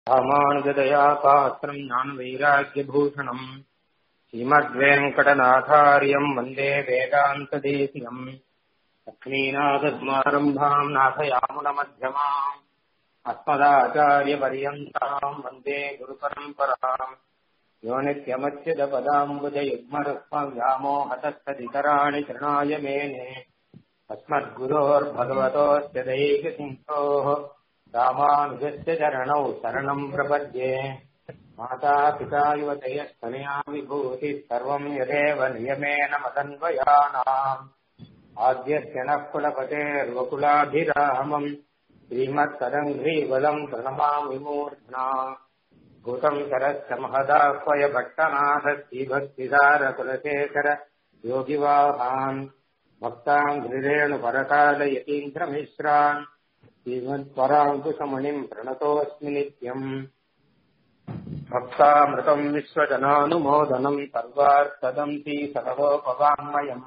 ராமானுஜதயா பாத்திரம் ஞான வைராக்கியபூஷணம் ஸ்ரீமத்வேங்கடநாதாரியம் வந்தே வேதாந்ததேசியம் லக்ஷ்மீநாதஸ்மாரம்பாம் நாசயாமுனமध्यமாம் अस्मदाचार्यपर्यन्ताम् वन्दे गुरुपरम्पराम् यो नित्यमच्युतपदाम्बुजयुग्मरुक्मव्यामोहतस्तदितराणि तृणाय मेने अस्मद्गुरोर्भगवतोऽस्य दैकसिंहोः रामानुजस्य चरणौ शरणम् प्रपद्ये माता पिता युवतयस्तनया विभूतिः सर्वम् यदेव नियमेन मदन्वयानाम् आद्यस्य नः कुलपतेर्वकुलाभिरामम् श्रीमत्तदङ्घ्रीवलम् प्रणमामि मूर्ध्ना भूतम् सरस्य महदाह्वय भट्टनाथ श्रीभक्तिसारकुलशेखर योगिवाहान् भक्ताङ्घ्रिरेणुपरकालयतीन्द्रमिश्रान् श्रीमत्पराङ्कुशमणिम् प्रणतोऽस्मि नित्यम् भक्तामृतम् विश्वजनानुमोदनम् सर्वार्थदम् श्रीसर्वोपवाङ्मयम्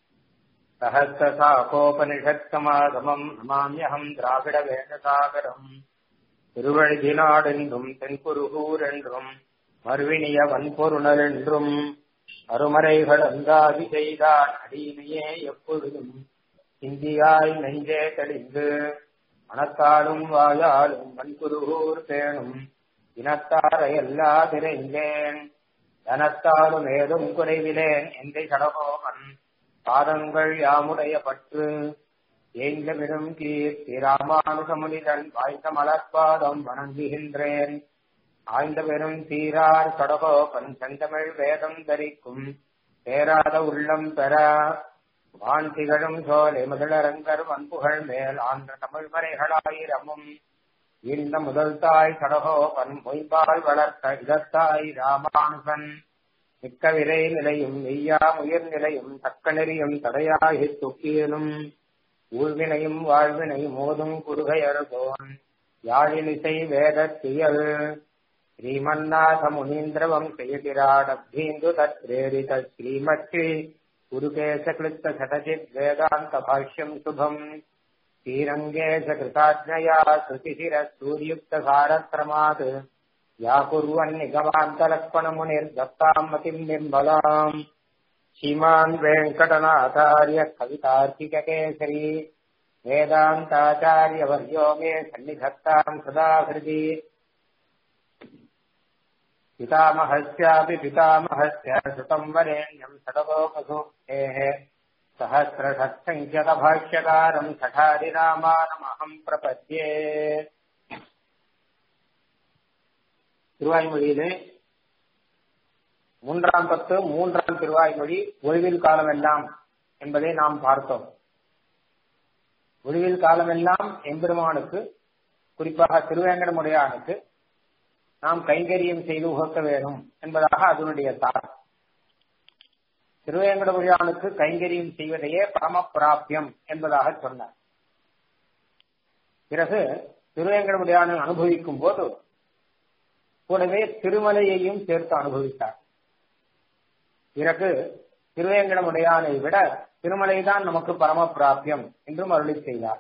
சகசிரசாகோபனிஷத்சமாகமம் நமாமியகம் திராவிட வேதசாகரம் திருவழிதினாடென்றும் தென்குருகூர் என்றும் மறுவினிய வன்பொருணர் என்றும் அருமறைகள் அந்தாதி செய்தான் அடியினையே எப்பொழுதும் இந்தியாய் நெஞ்சே தெளிந்து மனத்தாலும் வாயாலும் வன்குருகூர் பேணும் இனத்தாரை எல்லா திரைந்தேன் தனத்தாலும் ஏதும் குறைவிலேன் எந்தை கடகோமன் பாதங்கள் யாமுடைய பற்று ஏங்கமிடும் கீர்த்தி ராமானுகமுனிதன் வாய்ந்த மலர்பாதம் வணங்குகின்றேன் ஆய்ந்த பெரும் தீரார் கடகோபன் செந்தமிழ் வேதம் தரிக்கும் பேராத உள்ளம் பெற வான் திகழும் சோலை முதலரங்கர் வன்புகழ் மேல் ஆன்ற தமிழ் மறைகளாயிரமும் இந்த முதல் தாய் கடகோபன் மொய்பால் வளர்த்த இதத்தாய் ராமானுகன் மிக்க விரை நிலையும் மெய்யா உயிர் நிலையும் தக்க நெறியும் தடையாகி துக்கியலும் ஊழ்வினையும் வாழ்வினையும் மோதும் குறுகையறுகோன் யாழினிசை வேதத்தியல் ஸ்ரீமன்னாத முனீந்திரவம் செய்கிறாடபீந்து தத்ரேரித ஸ்ரீமத்ரி குருகேசகிருத்த சடஜித் வேதாந்த பாஷ்யம் சுபம் ஸ்ரீரங்கேಶ கிருதாஜ்ஞயா ஸ்ருதிசிர சூரியுக்த சாரக்கிரமாத் या कुर्वन्निगमान्तलक्ष्मणमुनिर्दत्ताम् मतिम् निर्मलाम् श्रीमान् वेङ्कटनाथार्य कवितार्किककेसरी वेदान्ताचार्यवर्यो मे सन्निधत्ताम् सदा हृदि पितामहस्यापि पितामहस्य श्रुतम् वरेण्यम् षडगोपसूक्तेः सहस्रषट्सङ्ख्यकभाष्यकारम् सठारिरामानमहम् प्रपद्ये திருவாய்மொழியிலே மூன்றாம் பத்து மூன்றாம் திருவாய்மொழி ஒளிவில் காலமெல்லாம் என்பதை நாம் பார்த்தோம் ஒளிவில் காலமெல்லாம் எம்பெருமானுக்கு குறிப்பாக திருவேங்கடமுடையானுக்கு நாம் கைங்கரியம் செய்து உகக்க வேணும் என்பதாக அதனுடைய சார் திருவேங்கடமுடையானுக்கு கைங்கரியம் செய்வதையே பரம பிராபியம் என்பதாக சொன்னார் பிறகு திருவேங்கடமுடையானை அனுபவிக்கும் போது கூடவே திருமலையையும் சேர்த்து அனுபவித்தார் பிறகு திருவேங்கடமுடையானை விட திருமலைதான் நமக்கு பரம பிராபியம் என்றும் அருளி செய்தார்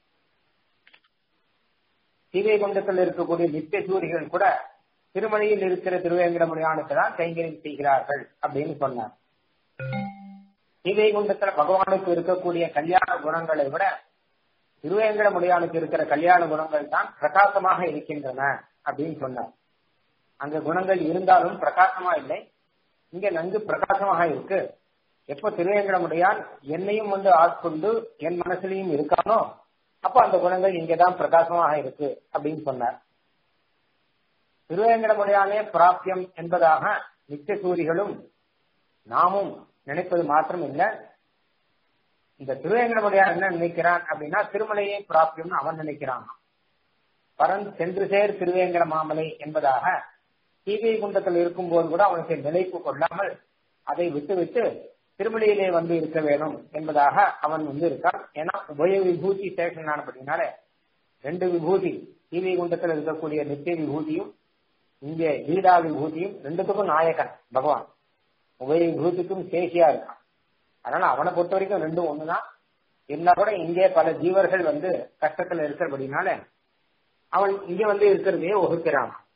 ஸ்ரீவைகுண்டத்தில் இருக்கக்கூடிய நித்திய சூரிகள் கூட திருமலையில் இருக்கிற திருவேங்கடமுடையானுக்கு தான் கைங்கரியம் செய்கிறார்கள் அப்படின்னு சொன்னார் ஸ்ரீவைகுண்டத்துல பகவானுக்கு இருக்கக்கூடிய கல்யாண குணங்களை விட திருவேங்கடமுடையானுக்கு இருக்கிற கல்யாண குணங்கள் தான் பிரகாசமாக இருக்கின்றன அப்படின்னு சொன்னார் அங்க குணங்கள் இருந்தாலும் பிரகாசமா இல்லை இங்க நன்கு பிரகாசமாக இருக்கு எப்ப திருவேங்கடமுடையான் என்னையும் வந்து ஆட்கொண்டு என் மனசுலயும் இருக்கானோ அப்ப அந்த குணங்கள் இங்கதான் பிரகாசமாக இருக்கு அப்படின்னு சொன்னார் திருவேங்கடமுடையானே பிராப்தியம் என்பதாக நித்திய சூரிகளும் நாமும் நினைப்பது மாத்திரம் இல்ல இந்த திருவேங்கடமுடையான் என்ன நினைக்கிறான் அப்படின்னா திருமலையே பிராப்தியம்னு அவன் நினைக்கிறான் பரன் சென்று சேர் திருவேங்கட மாமலை என்பதாக சீதை குண்டத்தில் இருக்கும்போது கூட அவனுக்கு நிலைப்பு கொள்ளாமல் அதை விட்டு விட்டு திருமலையிலே வந்து இருக்க வேணும் என்பதாக அவன் வந்து இருக்கான் ஏன்னா உபய விபூதி சேஷன் ஆனபடினால ரெண்டு விபூதி சீதை குண்டத்தில் இருக்கக்கூடிய நித்திய விபூதியும் இங்கே லீலா விபூதியும் ரெண்டுத்துக்கும் நாயகன் பகவான் உபய விபூதிக்கும் சேஷியா இருக்கான் அதனால அவனை பொறுத்த வரைக்கும் ரெண்டும் ஒண்ணுதான் இருந்தா கூட இங்கே பல ஜீவர்கள் வந்து கஷ்டத்துல இருக்கிறபடினால அவன் இங்க வந்து இருக்கிறதையே ஒகுக்கிறான்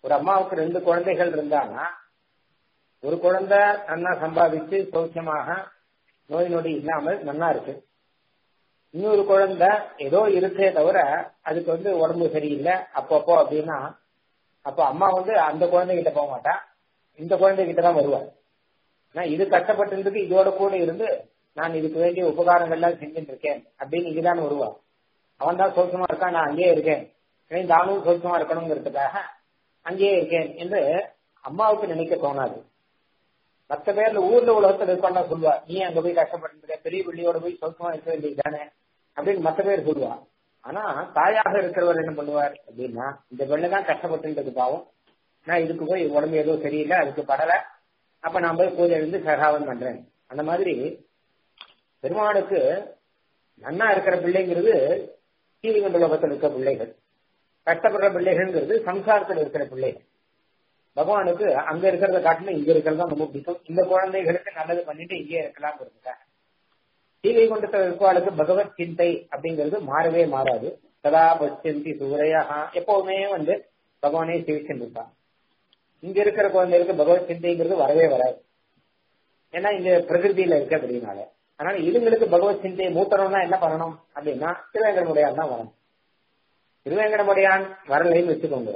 ஒரு அம்மாவுக்கு ரெண்டு குழந்தைகள் இருந்தாங்கன்னா ஒரு குழந்தை நன்னா சம்பாதிச்சு சௌக்கியமாக நோய் நொடி இல்லாமல் நன்னா இருக்கு இன்னொரு குழந்தை ஏதோ இருக்கே தவிர அதுக்கு வந்து உடம்பு சரியில்லை அப்பப்போ அப்படின்னா அப்போ அம்மா வந்து அந்த குழந்தைகிட்ட போக மாட்டா இந்த குழந்தைகிட்ட தான் வருவாள் நான் இது கஷ்டப்பட்டிருக்கு இதோட கூட இருந்து நான் இதுக்கு வேண்டிய உபகாரங்கள்லாம் செஞ்சுட்டு இருக்கேன் அப்படின்னு இங்கதான் வருவா அவன் தான் சோச்சமா இருக்கான் நான் அங்கேயே இருக்கேன் நானும் சோச்சமா இருக்கணுங்கிறதுக்காக அங்கேயே இருக்கேன் என்று அம்மாவுக்கு நினைக்க தோணாது மற்ற பேர்ல ஊர்ல உலகத்துல இருப்பான்னா சொல்லுவா நீ அங்க போய் கஷ்டப்பட்டு இருக்க பெரிய பிள்ளையோட போய் சௌக்கியமா இருக்க வேண்டியது தானே அப்படின்னு மற்ற பேர் சொல்லுவா ஆனா தாயாக இருக்கிறவர் என்ன பண்ணுவார் அப்படின்னா இந்த பெண்ணு தான் கஷ்டப்பட்டு பாவம் நான் இதுக்கு போய் உடம்பு ஏதோ சரியில்லை அதுக்கு படல அப்ப நான் போய் பூஜை எழுந்து சகாவம் பண்றேன் அந்த மாதிரி பெருமாளுக்கு நன்னா இருக்கிற பிள்ளைங்கிறது தீவிகண்ட லோகத்தில் இருக்கிற பிள்ளைகள் கஷ்டப்படுற பிள்ளைகள்ங்கிறது சம்சாரத்தில் இருக்கிற பிள்ளைகள் பகவானுக்கு அங்க இருக்கிறத காட்டிலும் இங்க இருக்கிறது தான் ரொம்ப பிடிக்கும் இந்த குழந்தைகளுக்கு நல்லது பண்ணிட்டு இங்கே இருக்கலாம் இருக்காங்க தீவை கொண்டு இருப்பாளுக்கு பகவத் சிந்தை அப்படிங்கிறது மாறவே மாறாது சதா பச்சந்தி சூரையா எப்பவுமே வந்து பகவானே சேவிச்சுருப்பான் இங்க இருக்கிற குழந்தைகளுக்கு பகவத் சிந்தைங்கிறது வரவே வராது ஏன்னா இங்க பிரகிருதியில இருக்க அப்படின்னால அதனால இதுங்களுக்கு பகவத் சிந்தையை மூத்தணும்னா என்ன பண்ணணும் அப்படின்னா திருவேங்கடமுடையான் தான் வரணும் திருவேங்கடமுடையான் வரலைன்னு வச்சுக்கோங்க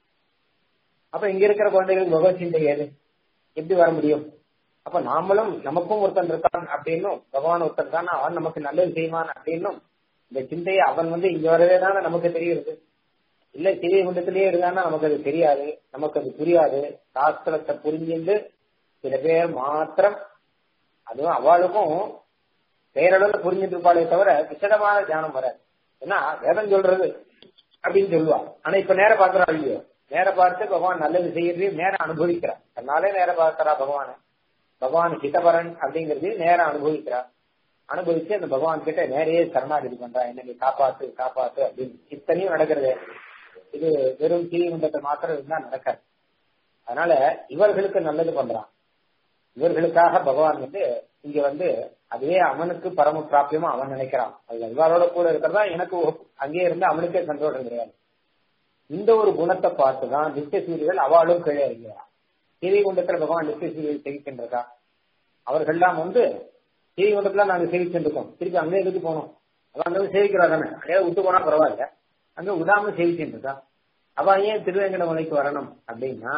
அப்ப இங்க இருக்கிற குழந்தைகளுக்கு பகவத் சிந்தை ஏது எப்படி வர முடியும் அப்ப நாமளும் நமக்கும் ஒருத்தன் இருக்கான் அப்படின்னும் பகவான் ஒருத்தன் தான் அவன் நமக்கு நல்லது செய்வான் அப்படின்னும் இந்த சிந்தையை அவன் வந்து இங்க வரவே தானே நமக்கு தெரியுது இல்ல சிறிய குண்டத்திலேயே இருந்தான்னா நமக்கு அது தெரியாது நமக்கு அது புரியாது சாஸ்திரத்தை புரிஞ்சுண்டு சில பேர் மாத்திரம் அதுவும் அவளுக்கும் பேரளவுல புரிஞ்சுட்டு இருப்பாளே தவிர விசதமான தியானம் வராது ஏன்னா வேதம் சொல்றது அப்படின்னு சொல்லுவா ஆனா இப்ப நேர பாக்குறா இல்லையோ நேர பார்த்து பகவான் நல்லது செய்யறது நேரம் அனுபவிக்கிறார் அதனாலே நேர பார்க்கிறா பகவான பகவான் ஹிதபரன் அப்படிங்கிறது நேரம் அனுபவிக்கிறா அனுபவிச்சு அந்த பகவான் கிட்ட நேரையே சரணாகதி பண்றா என்னை காப்பாத்து காப்பாத்து அப்படின்னு இத்தனையும் நடக்கிறது இது வெறும் தீவிரத்தை மாத்திரம் இருந்தா நடக்காது அதனால இவர்களுக்கு நல்லது பண்றான் இவர்களுக்காக பகவான் வந்து இங்க வந்து அதுவே அவனுக்கு பரம பிராபியமா அவன் நினைக்கிறான் அது இவரோட கூட இருக்கிறதா எனக்கு அங்கே இருந்து அவனுக்கே சந்தோஷம் கிடையாது இந்த ஒரு குணத்தை பார்த்துதான் நித்திய சூரியர்கள் அவளும் கீழே இருக்கிறான் தீவி குண்டத்துல பகவான் நித்திய சூரியர்கள் செய்கின்றதா அவர்கள்லாம் வந்து தீவி குண்டத்துல நாங்க சேவிச்சுருக்கோம் திருப்பி அங்கே எதுக்கு போனோம் அவன் அங்க சேவிக்கிறா தானே அடையாள விட்டு போனா பரவாயில்ல அங்க விடாம சேவிச்சுருக்கா அவ ஏன் திருவேங்கட மலைக்கு வரணும் அப்படின்னா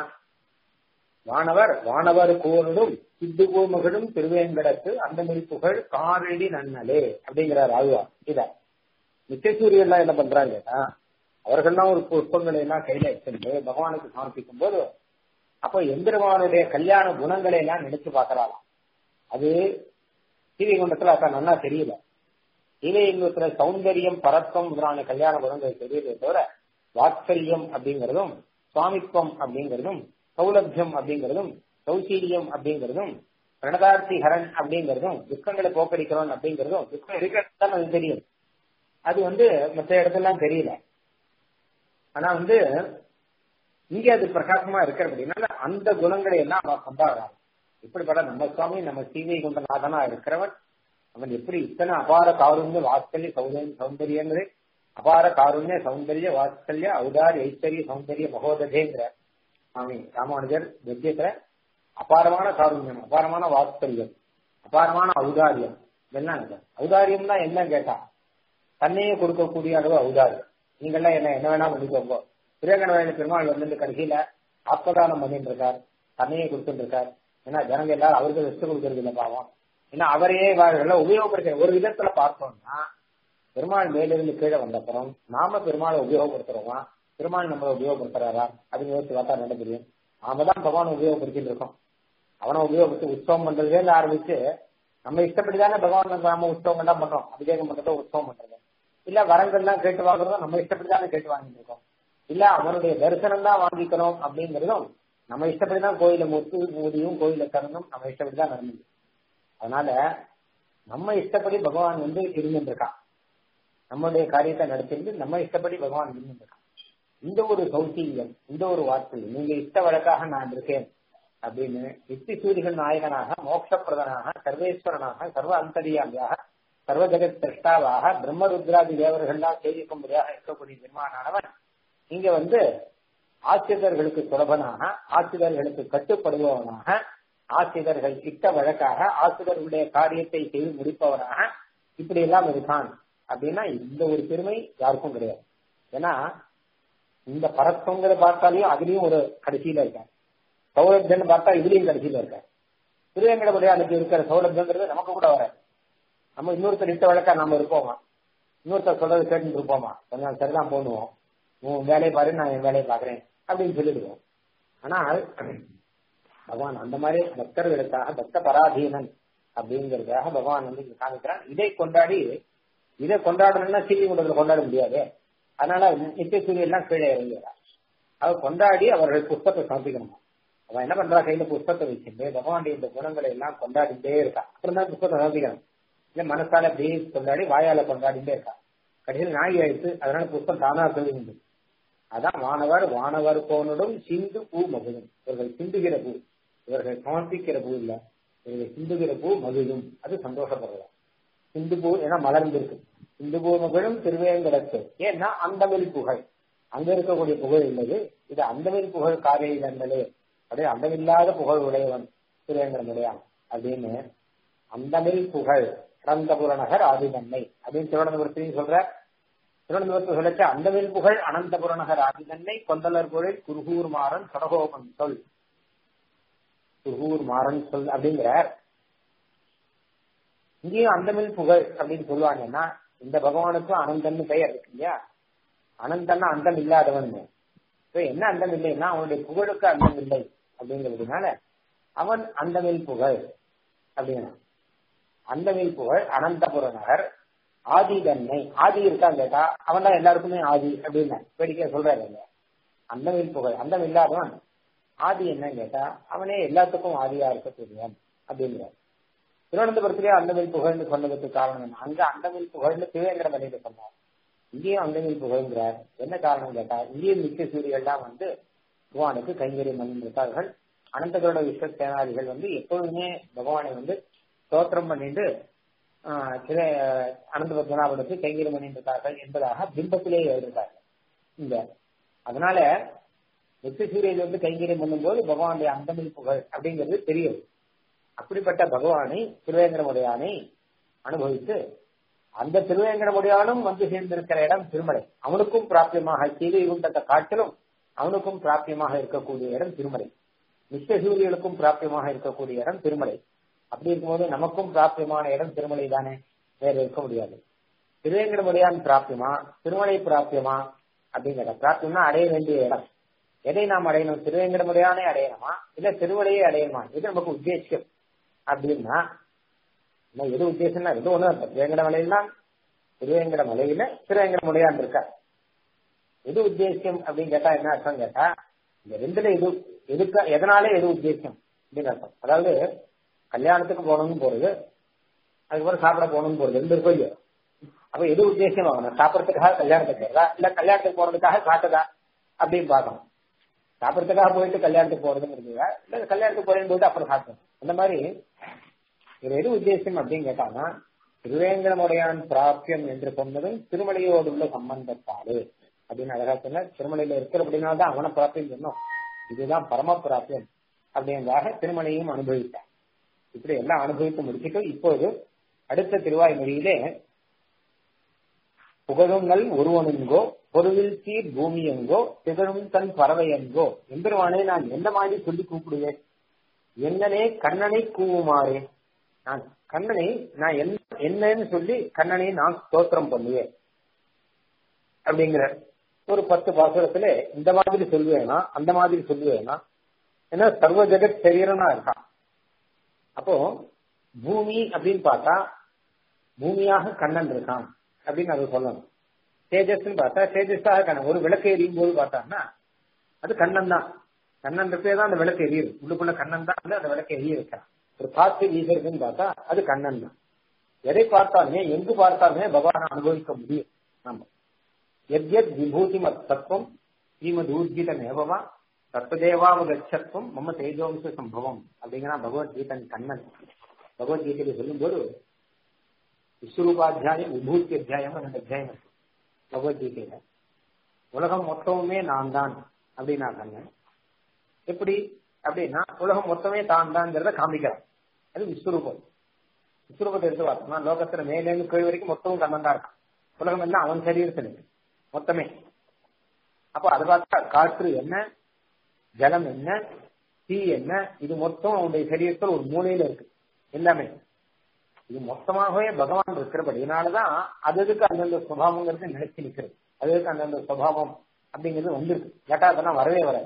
வானவர் வானவர் கோரடும் சித்து கோமகளும் திருவேங்கடத்து அந்த மொழி புகழ் காரடி நன்னலே அப்படிங்கிறார் ஆழ்வா இத நித்தியசூரியெல்லாம் என்ன பண்றாங்க அவர்கள்லாம் ஒரு புஷ்பங்களை எல்லாம் கையில வச்சிருந்து பகவானுக்கு சமர்ப்பிக்கும் போது அப்போ எந்திரவானுடைய கல்யாண குணங்களை எல்லாம் நினைச்சு பாக்குறாளாம் அது ஸ்ரீவைகுண்டத்துல அக்கா நல்லா தெரியல ஸ்ரீவைகுண்டத்துல சௌந்தரியம் பரத்வம் முதலான கல்யாண குணங்கள் தெரியலே தவிர வாத்சல்யம் அப்படிங்கிறதும் சுவாமித்வம் அப்படிங்கிறதும் சௌலபியம் அப்படிங்கிறதும் சௌசீரியம் அப்படிங்கிறதும் பிரணதார்த்தி ஹரன் அப்படிங்கிறதும் துக்கங்களை போக்கடிக்கிறோம் அப்படிங்கிறதும் துக்கம் இருக்கிறது அது தெரியும் அது வந்து மற்ற இடத்துலாம் தெரியல ஆனா வந்து இங்க அது பிரகாசமா இருக்கிற அப்படின்னால அந்த குணங்களை எல்லாம் அவன் கொண்டாடுறான் இப்படிப்பட்ட நம்ம சுவாமி நம்ம சீதை கொண்ட நாதனா இருக்கிறவன் அவன் எப்படி இத்தனை அபார காருண்ய வாத்சல்ய சௌந்தரிய சௌந்தரியங்கிறது அபார காருண்ய சௌந்தரிய வாத்சல்ய ஔதார் ஐஸ்வர்ய சௌந்தரிய மகோததேங்கிற சுவாமி ராமானுஜர் கத்தியத்துல அபாரமான காருண்யம் அபாரமான வாத்சல்யம் அபாரமான ஔதாரியம் இதெல்லாம் இருக்கு ஔதாரியம் தான் என்ன கேட்டா தன்னையே கொடுக்கக்கூடிய அளவு ஔதாரியம் நீங்கெல்லாம் என்ன என்ன வேணா பண்ணிக்கோங்க திருவேங்கடவாயில பெருமாள் வந்து கடைசியில ஆத்மதானம் பண்ணிட்டு இருக்கார் தன்னையே கொடுத்துட்டு இருக்கார் ஏன்னா ஜனங்க எல்லாரும் அவருக்கு ரெஸ்ட் கொடுக்கறது இல்லை பாவம் ஏன்னா அவரையே இவர்கள உபயோகப்படுத்த ஒரு விதத்துல பார்த்தோம்னா பெருமாள் மேலிருந்து கீழே வந்தப்புறம் நாம பெருமாளை உபயோகப்படுத்துறோமா பெருமாள் நம்மளை உபயோகப்படுத்துறாரா அதுன்னு யோசிச்சு பார்த்தா நல்ல தெரியும் நாம தான் பகவானை உபயோகப்படுத்திட்டு இருக்கோம் அவனை உபயோகப்படுத்தி உற்சவம் பண்றதுல இருந்து ஆரம்பிச்சு நம்ம இஷ்டப்படி தானே பகவான் நாம உற்சவம் எல்லாம் பண்றோம் அபிஷேகம் பண்றதோ உற்சவம் பண்றது இல்ல வரங்கள்லாம் கேட்டு வாங்குறதும் நம்ம இஷ்டப்படி தானே கேட்டு வாங்கிட்டு இருக்கோம் இல்ல அவனுடைய தரிசனம் தான் வாங்கிக்கணும் அப்படிங்கிறதும் நம்ம இஷ்டப்படி தான் கோயில முத்து மூதியும் கோயில திறந்தும் நம்ம இஷ்டப்படி தான் நடந்தது அதனால நம்ம இஷ்டப்படி பகவான் வந்து இருந்துட்டு இருக்கான் நம்மளுடைய காரியத்தை நடத்திட்டு நம்ம இஷ்டப்படி பகவான் இருந்துட்டு இருக்கான் இந்த ஒரு சௌசீல்யம் இந்த ஒரு வார்த்தை நீங்க இஷ்ட வழக்காக நான் இருக்கேன் அப்படின்னு யுக்தி சூரிகள் நாயகனாக மோட்சப்பிரதனாக சர்வேஸ்வரனாக சர்வ அந்தரியாமியாக சர்வ ஜெகத் திரஷ்டாவாக பிரம்மருத்ராதி தேவர்கள்லாம் சேவிக்கும்படியாக இருக்கக்கூடிய பெருமானானவன் இங்க வந்து ஆசிரியர்களுக்கு சுலபனாக ஆசிரியர்களுக்கு கட்டுப்படுபவனாக ஆசிரியர்கள் கிட்ட வழக்காக ஆசிரியர்களுடைய காரியத்தை செய்து முடிப்பவனாக இப்படி எல்லாம் இருக்கான் அப்படின்னா இந்த ஒரு பெருமை யாருக்கும் கிடையாது ஏன்னா இந்த பரத்வங்களை பார்த்தாலையும் அதுலயும் ஒரு கடைசியில இருக்க சௌலபியன்னு பார்த்தா இதுலயும் கடைசியில இருக்க திருவேங்கடபுரியாளுக்கு இருக்கிற சௌலபியங்கிறது நமக்கு கூட வராது நம்ம இன்னொருத்தர் இட்ட வழக்கா நம்ம இருப்போமா இன்னொருத்தர் சொல்றது கேட்டுட்டு இருப்போமா கொஞ்ச நாள் சரிதான் போடுவோம் உன் வேலையை பாரு நான் என் வேலையை பாக்குறேன் அப்படின்னு சொல்லிடுவோம் ஆனால் பகவான் அந்த மாதிரி பக்தர்களுக்காக பக்த பராதீனன் அப்படிங்கிறதுக்காக பகவான் வந்து இங்க காமிக்கிறான் இதை கொண்டாடி இதை கொண்டாடணும்னா சீவி குண்டத்தில் கொண்டாட முடியாது அதனால நித்திய சூரியன் எல்லாம் கீழே இறங்கிறார் அவர் கொண்டாடி அவர்கள் புஷ்பத்தை சமர்ப்பிக்கணுமா அவன் என்ன பண்றா கையில புஷ்பத்தை வச்சுட்டு பகவானுடைய இந்த குணங்களை எல்லாம் கொண்டாடிட்டே இருக்கா அப்புறம் தான் புஷ்பத்தை சமர்ப்பிக்கணும் இல்ல மனசால அப்படியே கொண்டாடி வாயால கொண்டாடிட்டே இருக்கா கடைசியில் நாய் ஆயிடுச்சு அதனால புஷ்பம் தானா சொல்லுங்க அதான் வானவர் வானவர் போனடும் சிந்து பூ மகிழும் இவர்கள் சிந்துகிற பூ இவர்கள் சமர்ப்பிக்கிற பூ இல்ல இவர்கள் சிந்துகிற பூ மகிழும் அது சந்தோஷப்படுறதா சிந்து பூ ஏன்னா மலர்ந்திருக்கு சிந்து பூ மகிழும் திருவேங்கடத்து ஏன்னா அந்தமில் புகழ் அங்க இருக்கக்கூடிய புகழ் இல்லது இது அந்தமில் புகழ் காரையில் என்பது அப்படியே அந்தமில்லாத புகழ் உடையவன் திருவேங்கடமுடையான் அப்படின்னு அந்தமில் புகழ் அனந்தபுர நகர் ஆதிதன்னை அப்படின்னு திருவனந்தபுரத்தையும் சொல்ற திருவனந்தபுரத்தை சொல்லச்ச அந்தமில் புகழ் அனந்தபுர நகர் ஆதிதன்னை கொந்தலர் புகழ் குருகூர் மாறன் சடகோபன் சொல் குருகூர் மாறன் சொல் அப்படிங்கிறார் இங்கேயும் அந்தமில் புகழ் அப்படின்னு சொல்லுவாங்கன்னா இந்த பகவானுக்கும் அனந்தன்னு பெயர் இருக்கு இல்லையா அனந்தன்னா அந்தம் இல்லாதவன் என்ன அந்தம் இல்லைன்னா அவனுடைய புகழுக்கு அந்தம் இல்லை அப்படிங்கிறதுனால அவன் அந்தமில் புகழ் அப்படின்னா அந்தமில் புகழ் அனந்தபுர நகர் ஆதி தன்னை ஆதி இருக்கான் கேட்டா அவன் தான் எல்லாருக்குமே ஆதி அப்படின்னு வேடிக்கை சொல்றாரு இல்ல அந்தமில் புகழ் அந்தம் இல்லாதவன் ஆதி என்னன்னு கேட்டா அவனே எல்லாத்துக்கும் ஆதியா இருக்கக்கூடியவன் அப்படிங்கிறார் திருவனந்தபுரத்திலேயே அந்தமில் புகழ்னு சொன்னதுக்கு காரணம் என்ன அங்க அந்தமில் புகழ்னு திருவேங்கட மலையில சொன்னார் இங்கேயும் அந்தமில் புகழ்ங்கிறார் என்ன காரணம் கேட்டா இங்கேயும் நித்திய சூரியெல்லாம் வந்து பகவானுக்கு கைங்கரியம் பண்ணியிருக்கார்கள் அனந்தகளோட விஸ்வ சேனாதிகள் வந்து எப்பொழுதுமே பகவானை வந்து ஸ்தோத்திரம் பண்ணிட்டு சில அனந்த பத்மநாபனுக்கு கைங்கரியம் பண்ணியிருக்கார்கள் என்பதாக பிம்பத்திலே எழுதியிருக்கார்கள் இந்த அதனால நித்திய சூரியன் வந்து கைங்கரியம் பண்ணும்போது பகவானுடைய அந்தமில் புகழ் அப்படிங்கிறது தெரியுது அப்படிப்பட்ட பகவானை திருவேங்கடமுடையானை அனுபவித்து அந்த திருவேங்கடமுடையானும் வந்து சேர்ந்திருக்கிற இடம் திருமலை அவனுக்கும் பிராப்தியமாக கீழே குண்டத்தை காட்டிலும் அவனுக்கும் பிராப்தியமாக இருக்கக்கூடிய இடம் திருமலை நித்தியசூரியனுக்கும் பிராப்தியமாக இருக்கக்கூடிய இடம் திருமலை அப்படி இருக்கும்போது நமக்கும் பிராப்தியமான இடம் திருமலை தானே வேற இருக்க முடியாது திருவேங்கடமுடையான் பிராப்தியமா திருமலை பிராப்தியமா அப்படிங்கிற பிராப்தியம்னா அடைய வேண்டிய இடம் எதை நாம் அடையணும் திருவேங்கடமுடையானே அடையணுமா இல்ல திருமலையே அடையணுமா இது நமக்கு உத்தேசியம் அப்படின்னா எது உத்தேசம்னா இது ஒண்ணு திருவேங்கட மலையெல்லாம் திருவேங்கட மலையில திருவேங்கடமுடையான் இருக்கார் எது உத்தேசியம் அப்படின்னு கேட்டா என்ன அர்த்தம் கேட்டா இந்த ரெண்டுல எது எதுக்க எதனாலே எது உத்தேசியம் அப்படின்னு அர்த்தம் அதாவது கல்யாணத்துக்கு போகணும்னு போறது அதுக்கப்புறம் சாப்பிட போகணும்னு போறது ரெண்டு இருக்கும் இல்லையோ அப்ப எது உத்தேசம் ஆகணும் சாப்பிடறதுக்காக கல்யாணத்துக்கு போறதா இல்ல கல்யாணத்துக்கு போறதுக்காக காட்டுதா அப்படின்னு பார்க்கணும் சாப்பிடறதுக்காக போயிட்டு கல்யாணத்துக்கு போறதுங்கிறதுக்கா இல்ல கல்யாணத்துக்கு போறேன்னு போயிட்டு அப்புறம் சாப்பிடணும் அந்த மாதிரி இது எது உத்தேசம் அப்படின்னு கேட்டாங்கன்னா திருவேங்கடமுடையான் பிராப்தியம் என்று சொன்னதும் திருமலையோடு உள்ள சம்பந்தத்தாலே அப்படின்னு அழகா சொன்ன திருமலையில இருக்கிறபடினால தான் அவனை பிராப்தியம் சொன்னோம் இதுதான் பரம பிராப்தியம் அப்படின்றதாக திருமலையும் அனுபவித்தான் இப்படி எல்லாம் அனுபவித்து முடிச்சுட்டு இப்போது அடுத்த திருவாய்மொழியிலே புகழுங்கள் ஒருவனுங்கோ பொருளில் சீர் பூமி எங்கோ திகழும் தன் பறவை எங்கோ எம்பெருமானே நான் எந்த மாதிரி சொல்லி கூப்பிடுவேன் என்னனே கண்ணனை கூவுமாறே நான் கண்ணனை நான் என்ன என்னன்னு சொல்லி கண்ணனை நான் ஸ்தோத்திரம் பண்ணுவேன் அப்படிங்கிற ஒரு பத்து பாசுரத்துல இந்த மாதிரி சொல்லுவேனா அந்த மாதிரி சொல்லுவேனா ஏன்னா சர்வ ஜெகத் சரீரனா இருக்கான் அப்போ பூமி அப்படின்னு பார்த்தா பூமியாக கண்ணன் இருக்கான் அப்படின்னு அதை சொல்லணும் தேஜஸ்ன்னு பார்த்தா தேஜஸாக கண்ணன் ஒரு விளக்கு எரியும் போது பார்த்தான்னா அது கண்ணன் தான் கண்ணன் இருப்பே தான் அந்த விளக்கு எரியுது உள்ளுக்குள்ள கண்ணன் தான் வந்து அந்த விளக்கு எரிய வைக்கிறான் ஒரு காற்று வீசுறதுன்னு பார்த்தா அது கண்ணன் தான் எதை பார்த்தாலுமே எங்கு பார்த்தாலுமே பகவானை அனுபவிக்க முடியும் நம்ம எத்யத் விபூதி தத்துவம் ஸ்ரீமத் ஊர்ஜித நேபமா தத்துவதேவாவகச்சத்துவம் மம தேஜோம்ச சம்பவம் அப்படிங்கிற பகவத்கீதன் கண்ணன் பகவத்கீதையில சொல்லும்போது விஸ்வரூபாத்தியாயம் விபூதி அத்தியாயம் ரெண்டு அத்தியாயம் இருக்கு பகவத்கீதையில உலகம் மொத்தமுமே நான் தான் அப்படின்னு நான் சொன்னேன் எப்படி அப்படின்னா உலகம் மொத்தமே தான் தான்ங்கிறத காமிக்கிறான் அது விஸ்வரூபம் விஸ்வரூபத்தை எடுத்து பார்த்தோம்னா லோகத்துல மேலேருந்து கீழ் வரைக்கும் மொத்தமும் கண்ணன் தான் இருக்கான் உலகம் எல்லாம் அவன் சரீரத்தில் இருக்கு மொத்தமே அப்போ அது பார்த்தா காற்று என்ன ஜலம் என்ன தீ என்ன இது மொத்தம் அவனுடைய சரீரத்தில் ஒரு மூலையில இருக்கு எல்லாமே இது மொத்தமாகவே பகவான் இருக்கிறபடினாலதான் அதுக்கு அந்தந்த சுபாவங்கிறது நினைச்சு நிற்கிறது அதுக்கு அந்தந்த சுபாவம் அப்படிங்கிறது வந்திருக்கு கேட்டா அதெல்லாம் வரவே வராது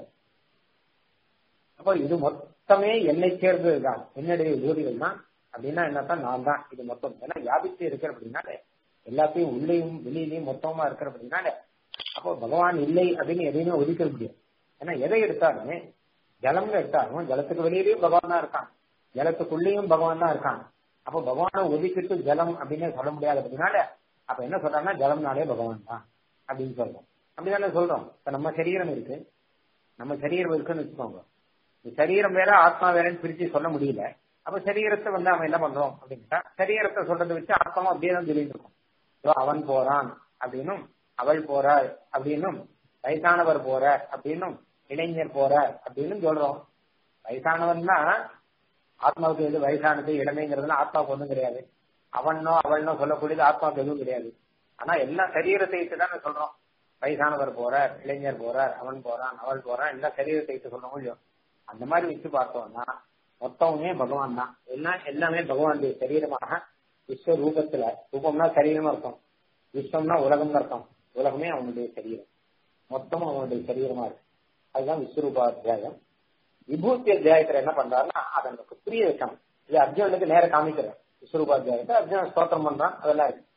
அப்போ இது மொத்தமே என்னை சேர்ந்தது தான் என்னுடைய ஜோதிகள் தான் அப்படின்னா என்னத்தான் நான் தான் இது மொத்தம் ஏன்னா வியாபித்து இருக்கிற அப்படின்னால எல்லாத்தையும் உள்ளேயும் வெளியிலையும் மொத்தமா இருக்கிற அப்படின்னால அப்போ பகவான் இல்லை அப்படின்னு எதையுமே ஒதுக்க முடியாது ஏன்னா எதை எடுத்தாலுமே ஜலம்னு எடுத்தாலும் ஜலத்துக்கு வெளியிலயும் பகவான் தான் இருக்கான் ஜலத்துக்குள்ளேயும் பகவான் தான் இருக்கான் அப்போ பகவானை ஒதுக்கிட்டு ஜலம் அப்படின்னு சொல்ல முடியாது அப்படின்னால அப்ப என்ன சொல்றாங்கன்னா ஜலம்னாலே பகவான் தான் அப்படின்னு சொல்றோம் அப்படிதானே சொல்றோம் இப்ப நம்ம சரீரம் இருக்கு நம்ம சரீரம் இருக்குன்னு வச்சுக்கோங்க சரீரம் வேற ஆத்மா வேறன்னு பிரிச்சு சொல்ல முடியல அப்ப சரீரத்தை வந்து அவன் என்ன பண்றோம் அப்படின்ட்டா சரீரத்தை சொல்றதை வச்சு ஆத்மாவும் அப்படியே தான் சொல்லிட்டு இருக்கும் அவன் போறான் அப்படின்னும் அவள் போறாள் அப்படின்னும் வயசானவர் போறார் அப்படின்னும் இளைஞர் போறார் அப்படின்னு சொல்றோம் வயசானவன்னா ஆத்மாவுக்கு எது வயசானது இளமைங்கிறதுலாம் ஆத்மாவுக்கு ஒன்றும் கிடையாது அவனோ அவள்னோ சொல்லக்கூடியது ஆத்மாவுக்கு எதுவும் கிடையாது ஆனா எல்லா சரீரத்தை வச்சு தானே சொல்றோம் வயசானவர் போறார் இளைஞர் போறார் அவன் போறான் அவள் போறான் எல்லா சரீரத்தை வச்சு சொல்ல முடியும் அந்த மாதிரி வச்சு பார்த்தோம்னா மொத்தமுமே பகவான் தான் எல்லாம் எல்லாமே பகவானுடைய சரீரமாக விஸ்வ ரூபத்துல ரூபம்னா சரீரமா இருக்கும் விஸ்வம்னா உலகம்னு அர்த்தம் உலகமே அவனுடைய சரீரம் மொத்தமும் அவனுடைய சரீரமா இருக்கு அதுதான் விஸ்வரூபாத்தியாயம் விபூத்தி அத்தியாயத்துல என்ன பண்றாருன்னா அதை நமக்கு புரிய வைக்கணும் இது அர்ஜுனனுக்கு நேர காமிக்கிறேன் விஸ்வரூபாத்தியாயத்தை அர்ஜுனன் ஸ்தோத்திரம் பண்றான் அதெல்லாம் இருக்கு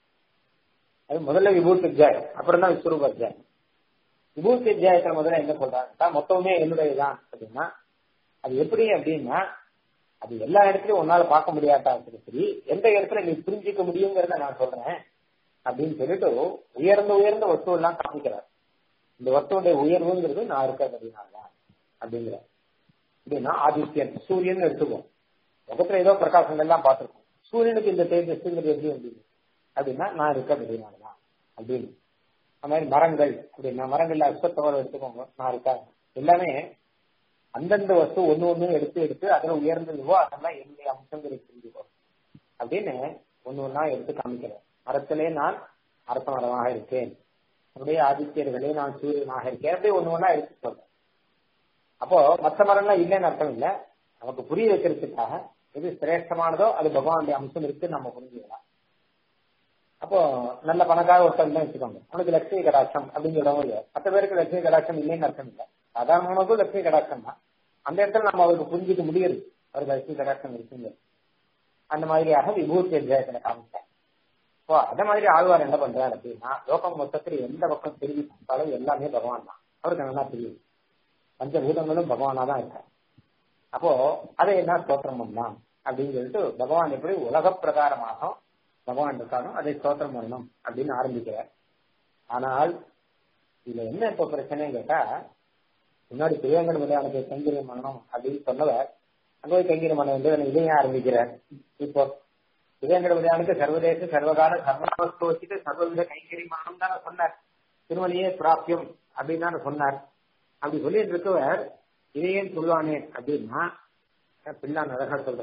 அது முதல்ல விபூத்தி அத்தியாயம் அப்புறம் தான் விஸ்வரூபாத்தியாயம் விபூத்தி அத்தியாயத்துல முதல்ல என்ன சொல்றாங்க மொத்தமே என்னுடையதான் அப்படின்னா அது எப்படி அப்படின்னா அது எல்லா இடத்துலயும் உன்னால பார்க்க முடியாட்டா சரி எந்த இடத்துல நீ புரிஞ்சிக்க முடியுங்கிறத நான் சொல்றேன் அப்படின்னு சொல்லிட்டு உயர்ந்த உயர்ந்த வஸ்து எல்லாம் காமிக்கிறார் இந்த வஸ்துடைய உயர்வுங்கிறது நான் இருக்கிறது அப்படின்னால அப்படிங்கிற அப்படின்னா ஆதித்யன் சூரியன் எடுத்துக்கோம் முகத்துல ஏதோ பிரகாசங்கள் எல்லாம் பார்த்திருக்கோம் சூரியனுக்கு இந்த தேஜஸ்ங்கிறது எப்படி வந்தது அப்படின்னா நான் இருக்க அப்படின்னாலதான் அப்படின்னு அது மாதிரி மரங்கள் அப்படின்னா மரங்கள்ல அஸ்வத்தவரை எடுத்துக்கோங்க நான் இருக்கா எல்லாமே அந்தந்த வஸ்து ஒண்ணு ஒண்ணு எடுத்து எடுத்து அதுல உயர்ந்ததுவோ அதெல்லாம் என்னுடைய அம்சங்களை புரிஞ்சுக்கோ அப்படின்னு ஒண்ணு ஒன்னா எடுத்து காமிக்கிறேன் மரத்திலே நான் அரச மரமாக இருக்கேன் என்னுடைய ஆதித்யர்களே நான் சூரியனாக இருக்கேன் அப்படி ஒண்ணு ஒன்னா எடுத்து சொல்றேன் அப்போ மற்ற மரம்லாம் இல்லைன்னு அர்த்தம் இல்லை நமக்கு புரிய வைக்கிறதுக்காக எது சிரேஷ்டமானதோ அது பகவானுடைய அம்சம் இருக்கு நம்ம புரிஞ்சுக்கலாம் அப்போ நல்ல பணக்கார ஒருத்தர் தான் வச்சுக்கோங்க அவனுக்கு லட்சுமி கடாட்சம் அப்படின்னு சொல்லவும் இல்லை மற்ற பேருக்கு லட்சுமி கடாட்சம் இல்லைன்னு அர்த்தம் இல்லை சாதாரணமானதும் லட்சுமி கடாட்சம் தான் அந்த இடத்துல நம்ம அவருக்கு புரிஞ்சுக்க முடியுது அவருக்கு லட்சுமி கடாட்சம் இருக்குங்க அந்த மாதிரியாக விபூத்தி அத்தியாயத்துல காமிச்சேன் இப்போ அதே மாதிரி ஆழ்வார் என்ன பண்றாரு அப்படின்னா லோகம் மொத்தத்தில் எந்த பக்கம் திரும்பி பார்த்தாலும் எல்லாமே பகவான் தான் அவருக்கு நல்லா தெரியும் பஞ்சபூதங்களும் பகவானா தான் இருக்காரு அப்போ அதை என்ன ஸ்தோத்திரம் பண்ணலாம் அப்படின்னு சொல்லிட்டு பகவான் எப்படி உலக பிரகாரமாக பகவான் இருக்காரோ அதை ஸ்தோத்திரம் பண்ணணும் அப்படின்னு ஆரம்பிக்கிறார் ஆனால் இதுல என்ன இப்ப பிரச்சனைன்னு கேட்டா முன்னாடி திருவேங்கட மலையாளத்தை கைங்கரியம் பண்ணணும் அப்படின்னு சொன்னவர் அங்க போய் கைங்கரியம் பண்ண வேண்டியது இதையும் ஆரம்பிக்கிறார் இப்போ திருவேங்கட மலையாளுக்கு சர்வதேச சர்வகால சர்வாவஸ்து வச்சுட்டு சர்வவித கைங்கரியம் பண்ணணும் தானே சொன்னார் திருமலையே பிராப்தியம் அப்படின்னு தானே சொன்னார் அப்படி சொல்லிட்டு இருக்கவர் இதையேன் சொல்லுவானே அப்படின்னா பிள்ளான் அழகா சொல்ற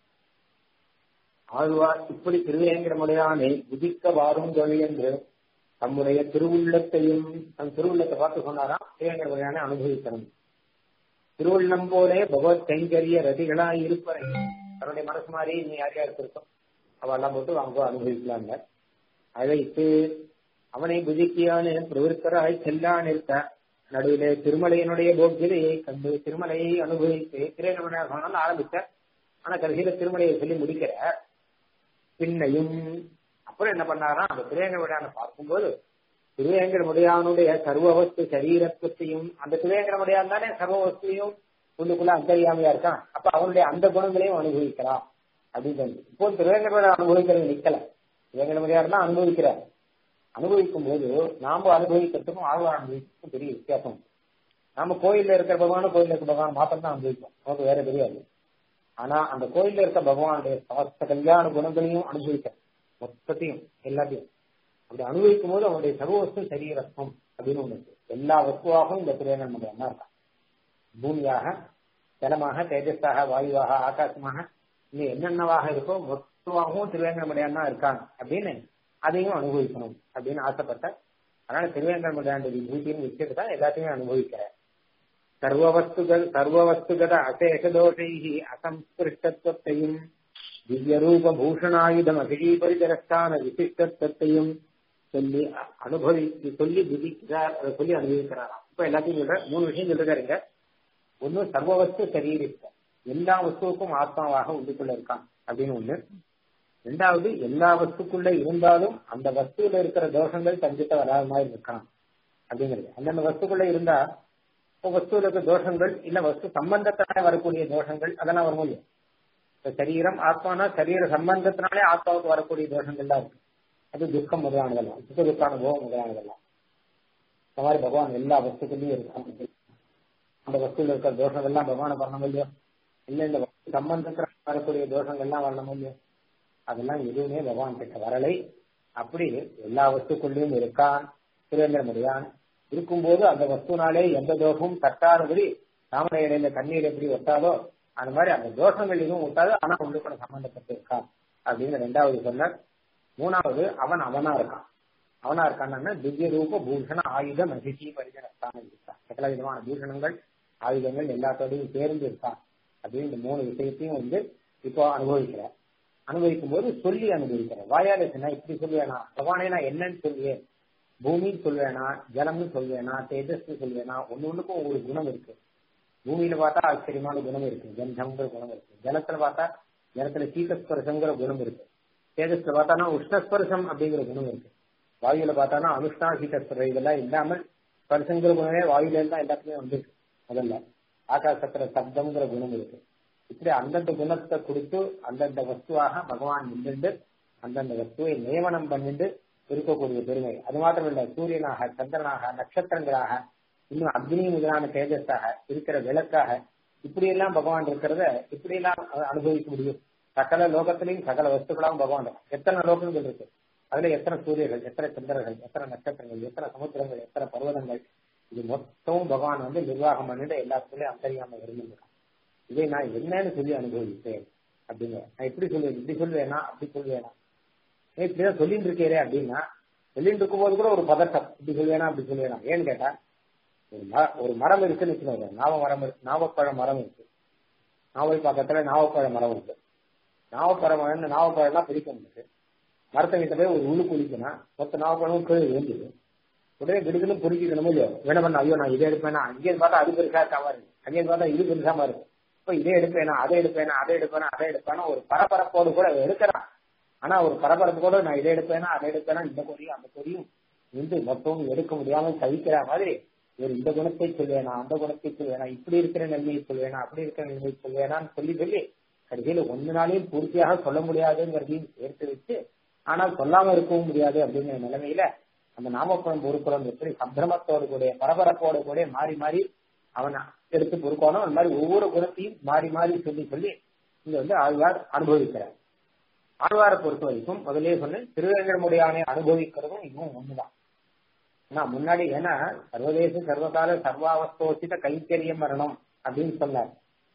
ஆழ்வார் இப்படி திருவேங்கடமுடையானை புதிக்க வாரும் தொழில் என்று தம்முடைய திருவுள்ளத்தையும் தன் திருவுள்ளத்தை பார்த்து சொன்னாராம் திருவேங்கடமுடையானை அனுபவிக்கணும் திருவுள்ளம் போலே பகவத் கைங்கரிய ரதிகளாய் இருப்பரை தன்னுடைய மனசு மாதிரி நீ யார் யாருக்கு இருக்கும் அவெல்லாம் போட்டு அவங்க அனுபவிக்கலாங்க அழைத்து அவனை புதிக்கியானு பிரவிற்கராய் செல்லான் இருக்க நடுவிலே திருமலையினுடைய போக்கியதையை கண்டு திருமலையை அனுபவித்து திரையரங்கனாக ஆரம்பித்த ஆனா கடைசியில திருமலையை சொல்லி முடிக்கிற பின்னையும் அப்புறம் என்ன பண்ணாரா அந்த திரையங்கரமுடையான பார்க்கும்போது திருவேங்கரமுடையானுடைய சர்வவஸ்து சரீரத்துவத்தையும் அந்த திருவேங்கரமுடையான் தானே சர்வவஸ்தையும் உள்ளுக்குள்ள அந்தரியாமையா இருக்கான் அப்ப அவனுடைய அந்த குணங்களையும் அனுபவிக்கலாம் அப்படின்னு சொல்லி இப்போ திருவேங்கரமுடைய அனுபவிக்கிறது நிக்கல திருவேங்கரமுடையார் தான் அனுபவிக்கிறார் அனுபவிக்கும் போது நாம அனுபவிக்கிறதுக்கும் ஆழ்வார் அனுபவிக்கிறதுக்கும் பெரிய வித்தியாசம் நாம கோயில்ல இருக்கிற பகவானும் கோயில்ல இருக்க பகவான் மாத்திரம் தான் அனுபவிப்போம் நமக்கு வேற தெரியாது ஆனா அந்த கோயில்ல இருக்க பகவானுடைய சமஸ்த கல்யாண குணங்களையும் அனுபவிக்க மொத்தத்தையும் எல்லாத்தையும் அப்படி அனுபவிக்கும் போது அவனுடைய சர்வவஸ்து சரீரத்துவம் அப்படின்னு ஒண்ணு இருக்கு எல்லா வஸ்துவாகவும் இந்த திருவேங்கன் நம்ம என்ன இருக்கான் பூமியாக ஜலமாக தேஜஸாக வாயுவாக ஆகாசமாக இங்க என்னென்னவாக இருக்கோ மொத்தமாகவும் திருவேங்கடமுடையான் தான் இருக்கான் அப்படின்னு அதையும் அனுபவிக்கணும் அப்படின்னு ஆசைப்பட்ட அதனால திருவேங்கடமுடையாண்ட விபூதியின் விஷயத்தை தான் எல்லாத்தையுமே அனுபவிக்கிறேன் சர்வவஸ்துகள் சர்வவஸ்துகத அசேஷதோஷைஹி அசம்பிருஷ்டத்துவத்தையும் திவ்யரூப பூஷணாயுதம் அகிழீபரிதரஸ்தான விசிஷ்டத்துவத்தையும் சொல்லி அனுபவி சொல்லி விதிக்கிறார் அதை சொல்லி அனுபவிக்கிறாராம் இப்ப எல்லாத்தையும் சொல்ற மூணு விஷயம் சொல்லிருக்காருங்க ஒண்ணு சர்வவஸ்து சரீரிக்க எல்லா வஸ்துவுக்கும் ஆத்மாவாக உள்ளுக்குள்ள இருக்கான் அப்படின்னு ஒண்ணு ரெண்டாவது எல்லா வஸ்துக்குள்ள இருந்தாலும் அந்த வஸ்துல இருக்கிற தோஷங்கள் தங்கிட்ட வராத மாதிரி இருக்கான் அப்படிங்கிறது அந்தந்த வஸ்துக்குள்ள இருந்தா இப்போ வஸ்துல இருக்க தோஷங்கள் இல்ல வஸ்து சம்பந்தத்தினால வரக்கூடிய தோஷங்கள் அதெல்லாம் வரும் இல்லையா இப்ப சரீரம் ஆத்மானா சரீர சம்பந்தத்தினாலே ஆத்மாவுக்கு வரக்கூடிய தோஷங்கள்லாம் இருக்கு அது துக்கம் முதலானதெல்லாம் சுக துக்க அனுபவம் முதலானதெல்லாம் இந்த மாதிரி பகவான் எல்லா வஸ்துக்குள்ளயும் இருக்கான் அந்த வஸ்துல இருக்கிற தோஷங்கள்லாம் பகவானை வரணும் இல்லையோ இல்ல இந்த வஸ்து சம்பந்தத்துல வரக்கூடிய தோஷங்கள்லாம் வரணும் இல்லையோ அதெல்லாம் எதுவுமே பகவான் கிட்ட வரலை அப்படி எல்லா வஸ்துக்குள்ளேயும் இருக்கான் சுரேந்திர முடியான் இருக்கும்போது அந்த வஸ்துனாலே எந்த தோஷமும் தட்டாதபடி தாமரை இடையில தண்ணீர் எப்படி ஒட்டாதோ அந்த மாதிரி அந்த தோஷங்கள் எதுவும் ஒட்டாது ஆனா உள்ளுக்குள்ள சம்பந்தப்பட்டு இருக்கான் அப்படின்னு ரெண்டாவது சொன்னார் மூணாவது அவன் அவனா இருக்கான் அவனா இருக்கான்னா திவ்ய ரூப பூஷண ஆயுத மகிழ்ச்சி பரிஜனஸ்தானம் இருக்கான் சகல விதமான பூஷணங்கள் ஆயுதங்கள் எல்லாத்தோடையும் சேர்ந்து இருக்கான் அப்படின்னு இந்த மூணு விஷயத்தையும் வந்து இப்போ அனுபவிக்கிறேன் அனுபவிக்கும் போது சொல்லி அனுபவிக்கிறேன் வாயால சொன்னா இப்படி சொல்லுவேனா பகவானே நான் என்னன்னு சொல்லுவேன் பூமின்னு சொல்லுவேனா ஜலம்னு சொல்லுவேனா தேஜஸ்னு சொல்லுவேனா ஒன்னு ஒண்ணுக்கும் ஒரு குணம் இருக்கு பூமியில பார்த்தா ஆச்சரியமான குணம் இருக்கு கந்தம்ங்கிற குணம் இருக்கு ஜலத்துல பார்த்தா ஜலத்துல சீதஸ்பர்சங்கிற குணம் இருக்கு தேஜஸ்ல பார்த்தானா உஷ்ணஸ்பர்சம் அப்படிங்கிற குணம் இருக்கு வாயுல பார்த்தானா அனுஷ்ணா சீதஸ்பரம் இதெல்லாம் இல்லாமல் ஸ்பர்சங்கிற குணமே வாயுல தான் எல்லாத்துலயும் வந்திருக்கு முதல்ல ஆகாசத்துல சப்தம்ங்கிற குணம் இருக்கு இப்படி அந்தந்த குணத்தை கொடுத்து அந்தந்த வஸ்துவாக பகவான் நின்று அந்தந்த வஸ்துவை நியமனம் பண்ணிட்டு இருக்கக்கூடிய பெருமை அது மாத்திரம் இல்ல சூரியனாக சந்திரனாக நட்சத்திரங்களாக இன்னும் அக்னி முதலான தேஜஸாக இருக்கிற விளக்காக இப்படி எல்லாம் பகவான் இருக்கிறத இப்படி எல்லாம் அனுபவிக்க முடியும் சகல லோகத்திலையும் சகல வஸ்துக்களாகவும் பகவான் எத்தனை லோகங்கள் இருக்கு அதுல எத்தனை சூரியர்கள் எத்தனை சந்திரர்கள் எத்தனை நட்சத்திரங்கள் எத்தனை சமுத்திரங்கள் எத்தனை பர்வதங்கள் இது மொத்தமும் பகவான் வந்து நிர்வாகம் பண்ணிட்டு எல்லாத்துலயும் அந்தரியாம இருந்திருக்கான் இதை நான் என்னன்னு சொல்லி அனுபவிப்பேன் அப்படிங்க நான் இப்படி சொல்லுவேன் இப்படி சொல்லுவேனா அப்படி சொல்லுவேனா இப்படிதான் சொல்லிட்டு இருக்கேரே அப்படின்னா சொல்லிட்டு இருக்கும் போது கூட ஒரு பதட்டம் இப்படி சொல்லுவேனா அப்படி சொல்லுவேனா ஏன்னு கேட்டா ஒரு ஒரு மரம் இருக்குன்னு வச்சுக்கோங்க நாவ மரம் இருக்கு நாவப்பழ மரம் இருக்கு நாவல் பக்கத்துல நாவப்பழ மரம் இருக்கு நாவப்பழ மரம் நாவப்பழம்லாம் பிடிக்க முடியுது மரத்தை கிட்ட போய் ஒரு உள்ளு குளிக்கனா மொத்த நாவப்பழமும் கீழே விழுந்துது உடனே கிடுக்கணும் பொறுக்கிக்கணுமோ இல்லையோ வேணா பண்ண ஐயோ நான் இதை எடுப்பேனா அங்கே பார்த்தா அது பெருசா இருக்காம இருக்கு அங்கே பார்த்தா இது பெருசாம இருக்கு இப்போ இதை எடுப்பேனா அதை எடுப்பேனா அதை எடுப்பேனா அதை எடுப்பேனா ஒரு பரபரப்போடு கூட எடுக்கிறான் ஆனா ஒரு பரபரப்பு கூட நான் இதை எடுப்பேனா அதை எடுப்பேனா இந்த கொடியும் அந்த கொடியும் வந்து மொத்தமும் எடுக்க முடியாம தவிக்கிற மாதிரி ஒரு இந்த குணத்தை சொல்வேனா அந்த குணத்தை சொல்வேனா இப்படி இருக்கிற நன்மையை சொல்வேனா அப்படி இருக்கிற நன்மையை சொல்வேனான்னு சொல்லி சொல்லி கடைசியில ஒன்னு நாளையும் பூர்த்தியாக சொல்ல முடியாதுங்கிறதையும் சேர்த்து வச்சு ஆனால் சொல்லாம இருக்கவும் முடியாது அப்படிங்கிற நிலைமையில அந்த நாமப்புறம் பொறுப்புறம் எப்படி சம்பிரமத்தோடு கூட பரபரப்போடு கூட மாறி மாறி அவன் எடுத்து பொறுக்கணும் அந்த மாதிரி ஒவ்வொரு குணத்தையும் மாறி மாறி சொல்லி சொல்லி இங்க வந்து ஆழ்வார் அனுபவிக்கிறார் ஆழ்வாரை பொறுத்த வரைக்கும் முதலே சொன்னேன் திருவேங்கடமுடியானை அனுபவிக்கிறதும் இதுவும் ஒண்ணுதான் நான் முன்னாடி ஏன்னா சர்வதேச சர்வகால சர்வாவஸ்தோசித கைத்தறியம் வரணும் அப்படின்னு சொன்னார்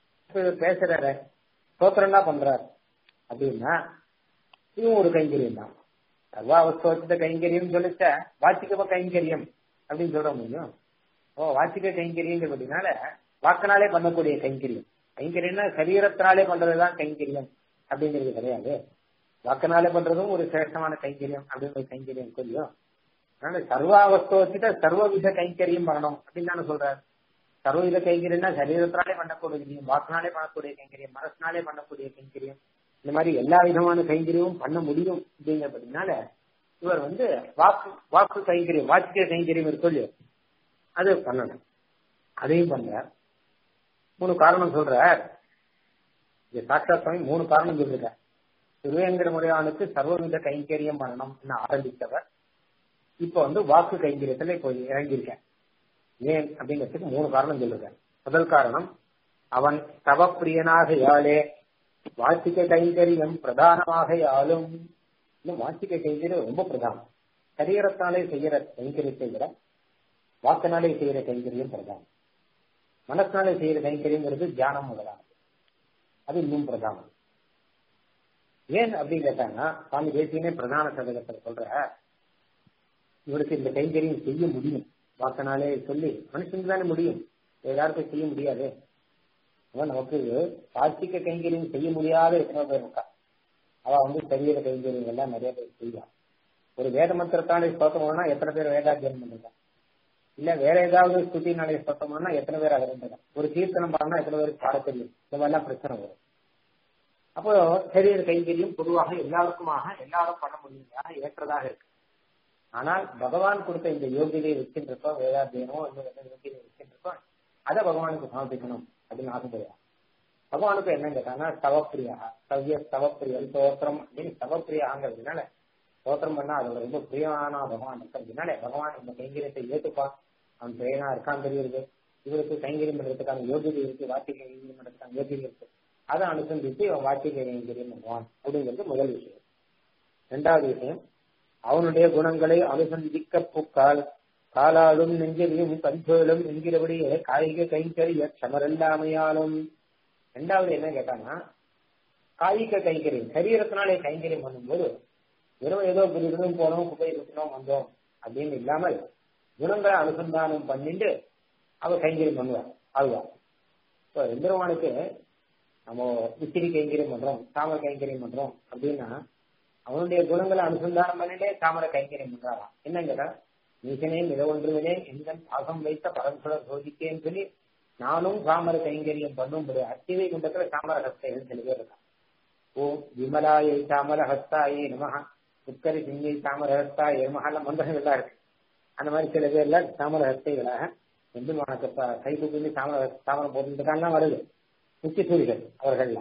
பேசுறாரு சோத்திரம் தான் பண்றாரு அப்படின்னா இதுவும் ஒரு கைங்கரியம் தான் சர்வாவஸ்தோசித கைங்கரியம் சொல்லிச்ச வாச்சிக்க கைங்கரியம் அப்படின்னு சொல்ற முடியும் ஓ வாச்சிக்க கைங்கரியங்கிறதுனால வாக்கினாலே பண்ணக்கூடிய கைங்கரியம் கைங்கரியம்னா சரீரத்தினாலே பண்றதுதான் கைங்கரியம் அப்படிங்கிறது கிடையாது வாக்கினாலே பண்றதும் ஒரு சிரேஷ்டமான கைங்கரியம் அப்படின்னு ஒரு கைங்கரியம் சொல்லியும் அதனால சர்வாவஸ்தோசித சர்வவித கைங்கரியம் பண்ணணும் அப்படின்னு தானே சொல்றாரு சர்வவித கைங்கரியம்னா சரீரத்தினாலே பண்ணக்கூடிய வாக்கினாலே பண்ணக்கூடிய கைங்கரியம் மனசினாலே பண்ணக்கூடிய கைங்கரியம் இந்த மாதிரி எல்லா விதமான கைங்கரியமும் பண்ண முடியும் அப்படிங்கிறதுனால இவர் வந்து வாக்கு வாக்கு கைங்கரியம் வாச்சிக்க கைங்கரியம் இருக்கு இல்லையோ அது பண்ணணும் அதையும் பண்றார் மூணு காரணம் சொல்றார் இது சாட்சாத் சுவாமி மூணு காரணம் சொல்றார் திருவேங்கட முறையானுக்கு சர்வவித கைங்கரியம் பண்ணணும்னு ஆரம்பித்தவர் இப்ப வந்து வாக்கு கைங்கரியத்துல இப்போ இறங்கியிருக்கேன் ஏன் அப்படிங்கிறதுக்கு மூணு காரணம் சொல்லுறேன் முதல் காரணம் அவன் தவப்பிரியனாக யாழே வாசிக்க கைங்கரியம் பிரதானமாக யாழும் இன்னும் வாசிக்க கைங்கரியம் ரொம்ப பிரதானம் சரீரத்தாலே செய்யற கைங்கரியத்தை விட வாக்கினாலே செய்யற கைங்கரியம் பிரதானம் மனசினாலே செய்யற கைங்கரியங்கிறது தியானம் முதலானது அது இன்னும் பிரதானம் ஏன் அப்படின்னு கேட்டாங்கன்னா சுவாமி தேசியனே பிரதான சதகத்தில் சொல்ற இவருக்கு இந்த கைங்கரியம் செய்ய முடியும் வாக்கனாலே சொல்லி மனுஷனுக்கு தானே முடியும் எல்லாருக்கும் செய்ய முடியாது நமக்கு வாசிக்க கைங்கரியம் செய்ய முடியாத எத்தனை பேர் இருக்கா அவ வந்து சரீர கைங்கரியங்கள் எல்லாம் நிறைய பேர் செய்வான் ஒரு வேத மந்திரத்தாலே ஸ்தோத்தம்னா எத்தனை பேர் வேதாத்தியம் பண்றாங்க இல்ல வேற ஏதாவது ஸ்துதினாலே ஸ்தோத்தம்னா எத்தனை பேர் அதை இருந்தது ஒரு கீர்த்தனம் பாடினா எத்தனை பேருக்கு பாட தெரியும் இந்த மாதிரிலாம் பிரச்சனை வரும் அப்போ சரீர கைங்கரியம் பொதுவாக எல்லாருக்குமாக எல்லாரும் பண்ண முடியுதாக ஏற்றதாக இருக்கு ஆனால் பகவான் கொடுத்த இந்த யோகியதையை வச்சுருக்கோம் வேதாத்தியனோ இன்னும் என்ன யோகியதை வச்சுருக்கோம் அதை பகவானுக்கு சமர்ப்பிக்கணும் அப்படின்னு ஆசைப்படுவா பகவானுக்கு என்ன கேட்டாங்கன்னா ஸ்தவப்பிரியா சவ்ய ஸ்தவப்பிரியா ஸ்தோத்திரம் அப்படின்னு ஸ்தவப்பிரியாங்கிறதுனால ஸ்தோத்திரம் பண்ணா அதோட ரொம்ப பிரியமான பகவான் இருக்கிறதுனால பகவான் இந்த கைங்கரியத்தை ஏற்றுப்பான் அவன் பிரியனா இருக்கான்னு தெரியுது இவருக்கு கைங்கரியம் பண்றதுக்கான யோகியதை இருக்கு வார்த்தை கைங்கரியம் பண்றதுக்கான யோகியதை இருக்கு அதை அனுசந்தித்து அவன் வார்த்தை கைங்கரியம் பண்ணுவான் அப்படிங்கிறது முதல் விஷயம் ரெண்டாவது விஷயம் அவனுடைய குணங்களை அனுசந்திக்க புக்கால் காலாலும் நெஞ்சலியும் கஞ்சோலும் என்கிறபடியே காய்க கைங்கரிய சமரல்லாமையாலும் ரெண்டாவது என்ன கேட்டாங்கன்னா காய்க கைங்கரியம் சரீரத்தினாலே கைங்கரியம் பண்ணும்போது வெறும் ஏதோ புரிதலும் போனோம் குப்பை குத்தினோம் வந்தோம் அப்படின்னு இல்லாமல் குணங்களை அனுசந்தானம் பண்ணிட்டு அவ கைங்கரியம் பண்ணுவார் ஆழ்வார் இப்போ எந்திரவானுக்கு நம்ம விசிறி கைங்கரியம் பண்றோம் தாமரை கைங்கரியம் பண்றோம் அப்படின்னா அவனுடைய குணங்களை அனுசந்தானம் பண்ணிட்டே தாமரை கைங்கரியம் பண்றாராம் என்ன கேட்டா நீசனே மிக ஒன்றுவினே எந்த பாசம் வைத்த பரம்புலர் சோதிக்கேன்னு சொல்லி நானும் தாமரை கைங்கரியம் பண்ணும்படி அத்திவை குண்டத்துல தாமர ஹஸ்தைகள் சில பேர் இருக்கான் ஓ விமலாயை தாமர ஹஸ்தாயே நமஹ உக்கரி சிங்கை தாமர ஹஸ்தாயே நமஹெல்லாம் மந்திரங்கள்லாம் இருக்கு அந்த மாதிரி சில பேர்ல தாமர ஹஸ்தைகளாக எந்த உனக்கு கை தூக்கி தாமர தாமரம் போட்டுருக்கான்லாம் வருது முக்கிய சூரிகள் அவர்கள்ல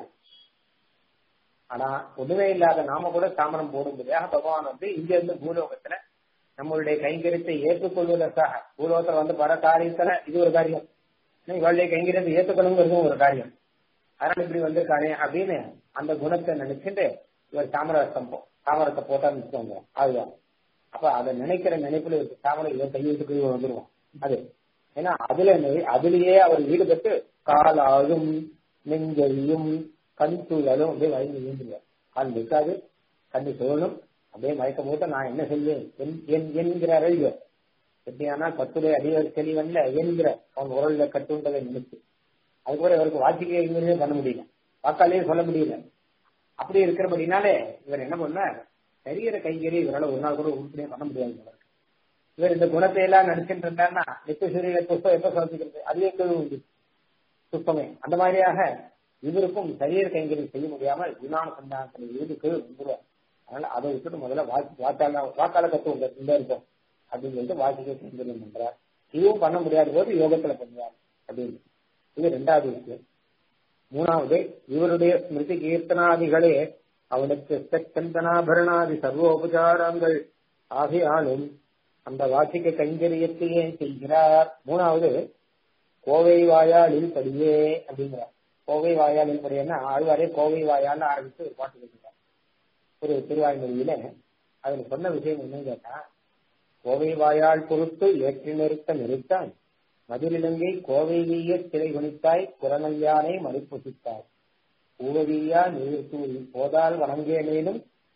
ஆனா ஒண்ணுமே இல்லாத நாம கூட தாமரம் போடும்படியாக பகவான் வந்து இங்க இருந்து பூலோகத்துல நம்மளுடைய கைங்கரியத்தை ஏற்றுக்கொள்வதற்காக பூலோகத்துல வந்து பல காரியத்துல இது ஒரு காரியம் இவளுடைய கைங்கரியத்தை ஏற்றுக்கணுங்கிறதும் ஒரு காரியம் அதனால இப்படி வந்திருக்கானே அப்படின்னு அந்த குணத்தை நினைச்சுட்டு இவர் தாமரத்தம் தாமரத்தை போட்டான்னு வச்சுக்கோங்க அதுதான் அப்ப அதை நினைக்கிற நினைப்புல இருக்கு தாமரை இவன் கையெழுத்துக்கு வந்துருவான் அது ஏன்னா அதுல அதுலயே அவர் ஈடுபட்டு காலாலும் நெஞ்சலியும் கண் சூழலும் அப்படியே வயந்து வீழ்ந்துருவார் கால் நிற்காது கண்ணு சூழலும் அப்படியே மயக்க மூட்ட நான் என்ன செய்வேன் என் என்கிற அறிவு எப்படியானா கத்துடைய அடிவர் தெளிவல்ல என்கிற அவன் உரல்ல கட்டுன்றதை நினைச்சு அதுக்கப்புறம் இவருக்கு வாசிக்கிறதே பண்ண முடியல வாக்காலேயே சொல்ல முடியல அப்படி இருக்கிறபடினாலே இவர் என்ன பண்ணார் சரீர கைகறி இவரால் ஒரு நாள் கூட உருப்படியே பண்ண முடியாது இவர் இந்த குணத்தை எல்லாம் நடிச்சுட்டு இருந்தாருன்னா நித்திய சூரிய புஷ்பம் எப்ப சமர்ப்பிக்கிறது அதுவே எங்களுக்கு உண்டு புஷ்பமே அந்த மாதிரியாக இவருக்கும் சரீர கைங்கறி செய்ய முடியாமல் விமான சந்தானத்தில் இருந்து கீழ் வந்துருவார் அதனால அதை விட்டுட்டு முதல்ல வாக்கால வாக்கால கத்து இந்த இருக்கும் அப்படின்னு சொல்லிட்டு வாசிக்க கைங்கரியம் பண்றார் இதுவும் பண்ண முடியாத போது யோகத்துல பண்ணுவார் அப்படின்னு இது ரெண்டாவது விஷயம் மூணாவது இவருடைய ஸ்மிருதி கீர்த்தனாதிகளே அவனுக்கு சந்தனாபரணாதி சர்வோபச்சாரங்கள் ஆகையாலும் அந்த வாசிக்க கைங்கரியத்தையே செய்கிறார் மூணாவது கோவை வாயாளில் படியே அப்படிங்கிறார் கோவை வாயாளில் படியன்னா ஆழ்வாரே கோவை வாயால் ஆரம்பித்து ஒரு பாட்டு கேட்கிறார் ஒரு திருவாய்மொழியில அதுல சொன்ன விஷயம் என்னன்னு கேட்டா கோவை வாயால் பொறுத்து ஏற்றி நிறுத்த நிறுத்தான் மதுரிலங்கை கோவை வீய சிறை குனித்தாய் குரநையானை மறுப்புசித்தாய் பூவதியா நீர்த்தூரி போதால் வணங்கேனேனும்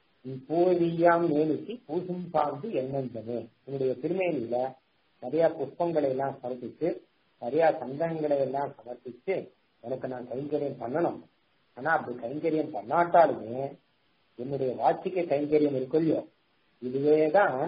பூவதியாம் மேலுக்கு பூசும் சார்ந்து எண்ணெஞ்சமே என்னுடைய திருமேனியில நிறைய புஷ்பங்களை எல்லாம் சமர்ப்பித்து நிறைய சந்தனங்களை எல்லாம் சமர்ப்பித்து எனக்கு நான் கைங்கரியம் பண்ணணும் ஆனா அப்படி கைங்கரியம் பண்ணாட்டாலுமே என்னுடைய வாட்சிக்க கைங்கரியம் இருக்குல்லையோ இதுவே தான்